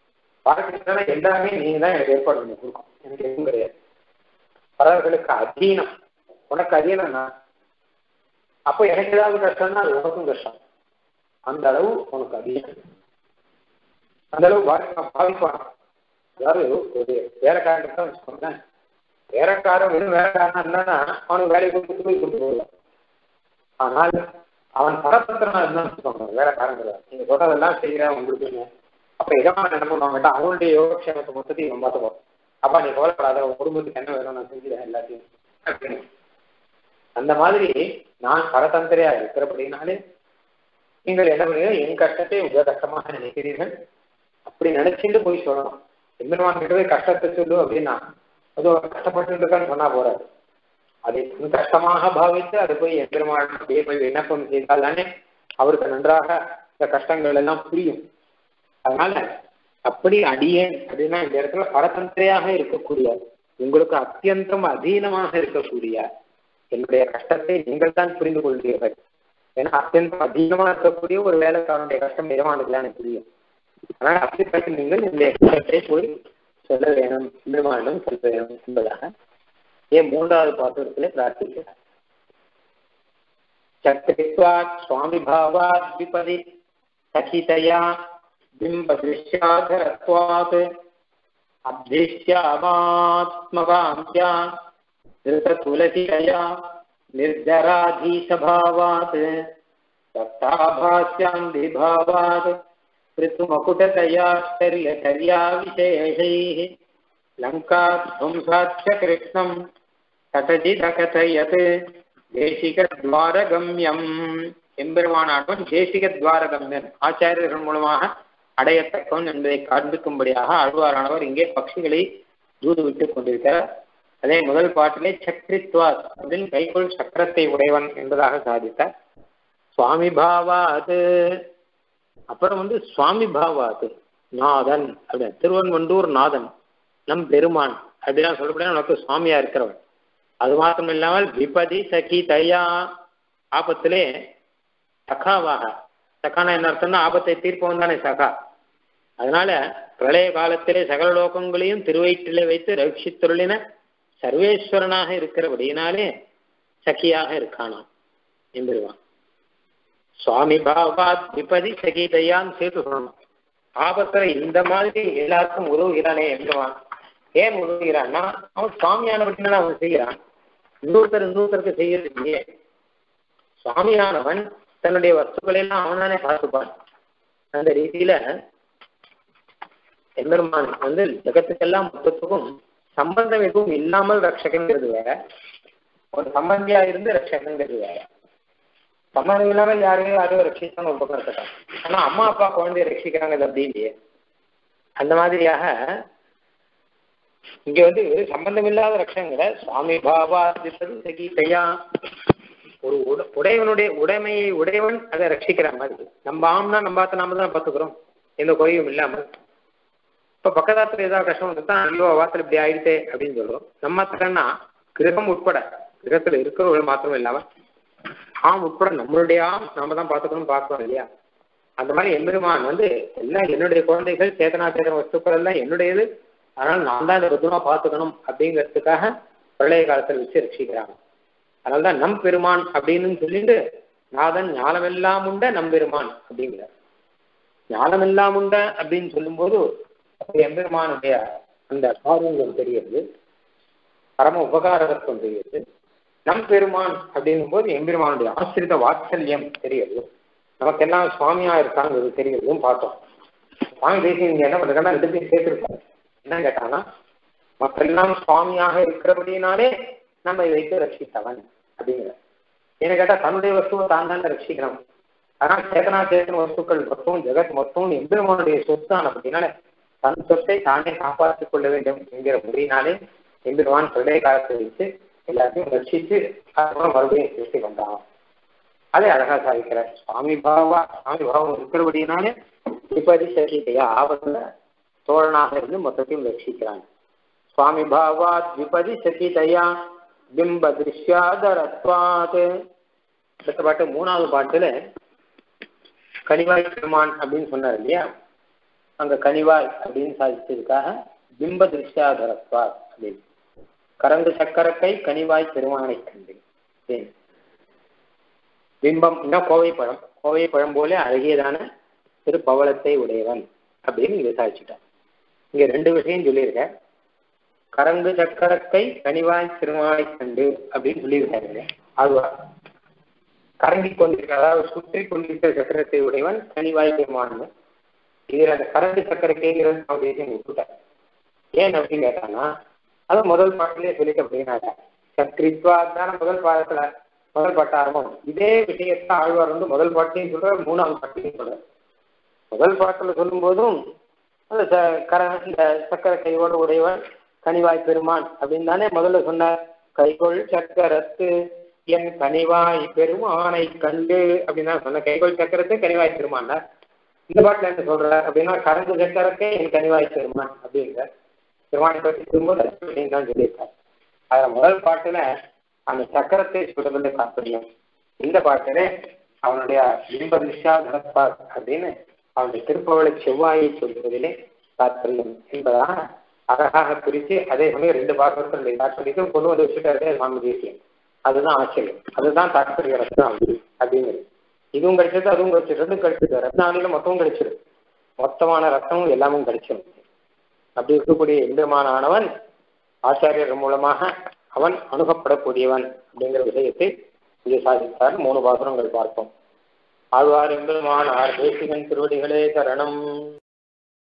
பாலகிருஷ்ணனா எல்லாமே நீங்க தான் எனக்கு ஏற்பாடு பண்ணி கொடுக்கும் எனக்கு எதுவும் கிடையாது பறவைகளுக்கு அதீனம் உனக்கு அதீனம் நான் அப்போ எனக்கு ஏதாவது கஷ்டம்னா அது உனக்கும் கஷ்டம் அந்த அளவு உனக்கு அதீனம் அந்த அளவு பாதிப்பான் அதாவது ஒரு வேலைக்காரன் தான் வச்சுக்கோங்களேன் வேலைக்காரன் வெறும் வேலைக்காரனா இருந்தானா அவனுக்கு வேலையை கொடுத்து போய் கொடுத்து போடுவான் ஆனால் அவன் பரபத்திரமா இருந்தான்னு வச்சுக்கோங்க வேலைக்காரன் கிடையாது நீங்க சொல்றதெல்லாம் செய்யறேன் உங்களுக்கு அப்ப இதமா என்ன பண்ணுவாங்கட்டா அவனுடைய யோகக்ஷேமத்தை மொத்தத்தையும் இவன் பார்த்துப்போம் அப்பா நீ கவலைப்படாத உன் குடும்பத்துக்கு என்ன வேணும் நான் செஞ்சுறேன் எல்லாத்தையும் அப்படின்னு. அந்த மாதிரி நான் பரதந்திரையா இருக்கிறபடினாலே நீங்கள் என்ன பண்ணுங்க என் கஷ்டத்தை உங்க கஷ்டமாக நினைக்கிறீர்கள் அப்படி நினைச்சுட்டு போய் சொல்லணும் எம்பெருமான் கிட்ட போய் கஷ்டத்தை சொல்லு அப்படின்னா அது ஒரு கஷ்டப்பட்டு இருக்கான்னு சொன்னா போறாது அதை உன் கஷ்டமாக பாவித்து அதை போய் எம்பெருமான் அப்படியே போய் விண்ணப்பம் செய்தால் தானே அவருக்கு நன்றாக இந்த கஷ்டங்கள் எல்லாம் புரியும் அதனால அப்படி அடியேன் அப்படின்னா இந்த இடத்துல பரதந்திரையாக இருக்கக்கூடிய உங்களுக்கு அத்தியந்தம் அதீனமாக இருக்கக்கூடிய என்னுடைய கஷ்டத்தை நீங்கள் தான் புரிந்து கொள்வீர்கள் ஏன்னா அத்தியந்தம் அதீனமா இருக்கக்கூடிய ஒரு வேலைக்காரனுடைய கஷ்டம் எதமானதுல எனக்கு புரியும் ஆனால் அப்படிப்பட்ட நீங்கள் இந்த கஷ்டத்தை போய் சொல்ல வேணும் பெருமானும் சொல்ல வேணும் என்பதாக ஏன் மூன்றாவது பாத்திரத்திலே பிரார்த்திக்கிறார் சக்ரித்வாத் சுவாமி பாவாத் விபதி சகிதயா बिम्बदृश्याधरत्वात् अभ्यस्यामात्मकाङ्क्या धृततुलसितया निर्जराधीशभावात् दत्ताभास्यान्धिभावात् ऋतुमकुटतयाश्चर्यचर्याविशेषैः लङ्काध्वंसाच्च कृष्णम् तटजिदकथयत् தேசிகத்வாரகம்யம் எம்பெருமானாட்டும் தேசிகத்வாரகம்யன் ஆச்சாரியர்கள் மூலமாக அடையத்தக்கவன் என்பதை காண்பிக்கும்படியாக ஆழ்வாரானவர் இங்கே பட்சிகளை தூது விட்டுக் கொண்டிருக்கிறார் அதே முதல் பாட்டிலே சக்ரித்வாத் அப்படின்னு கைக்குள் சக்கரத்தை உடையவன் என்பதாக சாதித்தார் சுவாமி பாவாது அப்புறம் வந்து சுவாமி பாவாது நாதன் அப்படின்னு திருவன்வண்டூர் நாதன் நம் பெருமான் அப்படிலாம் சொல்லப்படியா உனக்கு சுவாமியா இருக்கிறவன் அது மாத்திரம் இல்லாமல் விபதி சகி தயா ஆபத்திலே சகாவாக சகானா என்ன அர்த்தம்னா ஆபத்தை தீர்ப்பவன் தானே சகா அதனால பிரளய காலத்திலே சகல லோகங்களையும் திருவயிற்றிலே வைத்து ரட்சித்துருளின சர்வேஸ்வரனாக இருக்கிறபடியினாலே சகியாக இருக்கானாம் எம்பெருவான் சுவாமி பாவாத் விபதி சகிதையான்னு சேர்த்து சொல்லணும் ஆபத்துல இந்த மாதிரி எல்லாருக்கும் உதவுகிறானே எம்பெருவான் ஏன் உதவுகிறான்னா அவன் சுவாமியானபடினால அவன் செய்கிறான் இன்னொருத்தர் இன்னொருத்தருக்கு செய்யறது இல்லையே சுவாமியானவன் தன்னுடைய வஸ்துக்களை எல்லாம் அவனானே பார்த்துப்பான் அந்த ரீதியில எம்பெருமான் வந்து ஜெகத்துக்கெல்லாம் மொத்தத்துக்கும் சம்பந்தம் எதுவும் இல்லாமல் ரட்சகங்கிறது வேற ஒரு சம்பந்தியா இருந்து ரட்சகங்கிறது வேற சம்பந்தம் இல்லாமல் யாரையும் யாரையும் ரட்சிக்கணும் ஒரு பக்கம் இருக்கட்டும் ஆனா அம்மா அப்பா குழந்தைய ரட்சிக்கிறாங்க அது அப்படி இல்லையே அந்த மாதிரியாக இங்க வந்து சம்பந்தம் இல்லாத ரட்சங்களை சுவாமி பாபா சகீதையா ஒரு உட- உடையவனுடைய உடைமையை உடையவன் அதை ரட்சிக்கிற மாதிரி நம்ம ஆம்னா நம்ம பார்த்து நாம தான் பார்த்துக்கிறோம் எந்த குறையும் இல்லாமல் இப்ப பக்கத்தாத்துல ஏதாவது கஷ்டம் வந்துட்டா ஐயோ வாசல் இப்படி ஆயிடுச்சே அப்படின்னு சொல்றோம் நம்ம மாத்திரம்னா கிரகம் உட்பட கிரகத்துல இருக்கிறவர்கள் மாத்திரம் இல்லாம ஆம் உட்பட நம்மளுடைய ஆம் நாம தான் பார்த்துக்கணும் பார்க்கணும் இல்லையா அந்த மாதிரி எம்பெருமான் வந்து எல்லாம் என்னுடைய குழந்தைகள் சேதனா சேதன வஸ்துக்கள் எல்லாம் என்னுடையது அதனால நான் தான் இதை பத்திரமா பார்த்துக்கணும் அப்படிங்கிறதுக்காக பழைய காலத்தில் வச்சு ரட்சிக்கிறாங்க அதனாலதான் நம் பெருமான் அப்படின்னு சொல்லிட்டு நாதன் ஞானமெல்லாம் உண்ட நம் பெருமான் அப்படிங்கிறார் ஞானமெல்லாம் உண்ட அப்படின்னு சொல்லும்போது அப்ப எம்பெருமானுடைய அந்த காரியங்கள் தெரியுது பரம உபகாரத்துவம் தெரியுது நம் பெருமான் அப்படின்னும் போது எம்பெருமானுடைய ஆசிரித வாத்சல்யம் தெரியுது நமக்கெல்லாம் சுவாமியா இருக்காங்கிறது தெரியுதும் பார்த்தோம் சுவாமி தேசியம் இங்க என்ன பண்றாங்கன்னா ரெண்டு பேரும் சேர்த்திருக்காரு என்ன கேட்டாங்கன்னா மக்கள்லாம் சுவாமியாக இருக்கிறபடினாலே நம்ம இதை வைத்து ரட்சித்தவன் அப்படிங்கிற என்ன கேட்டா தன்னுடைய வஸ்துவை தான் தான் ரட்சிக்கிறோம் ஆனால் சேதனா சேதன வஸ்துக்கள் மொத்தம் ஜெகத் மொத்தம் எம்பெருமானுடைய சொத்தான அப்படின்னால தன் சொத்தை தானே காப்பாற்றிக் கொள்ள வேண்டும் என்கிற முறையினாலே எம்பெருமான் பிரளய காலத்தை வைத்து எல்லாத்தையும் ரட்சித்து அதுக்கப்புறம் மறுபடியும் சிருஷ்டி பண்றான் அதை அழகா சாதிக்கிறார் சுவாமி பாவா சுவாமி பாவம் இருக்கிறபடினாலே விபதி சகிதையா ஆபத்துல தோழனாக இருந்து மொத்தத்தையும் ரட்சிக்கிறாங்க சுவாமி பாவாத் விபதி சகிதையா பிம்ப திருஷ்யாதரத்வாத் அடுத்த பாட்டு மூணாவது பாட்டுல கனிவாய் பெருமான் அப்படின்னு சொன்னார் இல்லையா அங்க கனிவாய் அப்படின்னு சாதிச்சதுக்காக பிம்ப திருஷ்டாதரத்வார் அப்படின்னு கரந்து சக்கரத்தை கனிவாய் பெருமானை கண்டு அப்படின்னு. பிம்பம் கோவை பழம் கோவை பழம் போல அழகியதான திரு பவளத்தை உடையவன் அப்படின்னு இங்க சாதிச்சுட்டான் இங்க ரெண்டு விஷயம் சொல்லியிருக்க கரந்து சக்கரத்தை கனிவாய் திருமாலை கண்டு அப்படின்னு சொல்லியிருக்காரு அதுவா கரங்கி கொண்டிருக்க அதாவது சுற்றி கொண்டிருக்கிற சக்கரத்தை உடையவன் கனிவாய் பெருமான் இதுல அந்த கரண்டு சக்கரத்தைங்கிறது அப்படின்னு விட்டுட்டார் ஏன் அப்படின்னு கேட்டாங்கன்னா அது முதல் பாட்டிலே சொல்லிட்டு அப்படின்னாங்க சக்ரித்வா தானே முதல் பாடத்துல முதல் பாட்டு ஆரம்பம் இதே விஷயத்த ஆழ்வார் வந்து முதல் பாட்டையும் சொல்றார் மூணாவது பாட்டையும் சொல்றார் முதல் பாட்டுல சொல்லும் போதும் அந்த ச- கர இந்த சக்கர கையோடு உடையவன் கனிவாய் பெருமான் அப்படின்னு தானே முதல்ல சொன்னார் கைகொள் சக்கரத்து என் கனிவாய் பெருமானை கண்டு அப்படின்னு தான் சொன்ன கைகொள் சக்கரத்தை கனிவாய் பெருமான் இந்த பாட்டுல என்ன சொல்ற அப்படின்னா கரந்து சக்கரத்தை என் கனிவாய் பெருமான் அப்படிங்கிற பெருமானை பற்றி திரும்ப அப்படின்னு தான் சொல்லியிருக்கார் அதுல முதல் பாட்டுல அந்த சக்கரத்தை சொல்றதுல தாற்பயம் இந்த பாட்டுல அவனுடைய இன்ப திஷா தனப்பார் அப்படின்னு அவனுடைய திருப்பவளை செவ்வாயை சொல்வதிலே தாற்பயம் என்பதாக அழகாக பிரித்து அதே சமயம் ரெண்டு பாகத்தினுடைய தாற்பயத்தையும் கொண்டு வந்து வச்சுட்டாரு சுவாமி தேசியம் அதுதான் ஆச்சரியம் அதுதான் தாற்பய ரத்னம் அப்படிங்கிறது இதுவும் கிடைச்சது அதுவும் கிடைச்சது ரெண்டும் கிடைச்சது ரத்னாவளியில மொத்தமும் கிடைச்சிடும் மொத்தமான ரத்தமும் எல்லாமும் கிடைச்சிடும் அப்படி இருக்கக்கூடிய எம்பெருமான ஆனவன் ஆச்சாரியர் மூலமாக அவன் அணுகப்படக்கூடியவன் அப்படிங்கிற விஷயத்தை இங்கே சாதித்தார் மூணு பாசுரங்கள் பார்ப்போம் ஆழ்வார் எம்பெருமானார் தேசிகன் திருவடிகளே சரணம்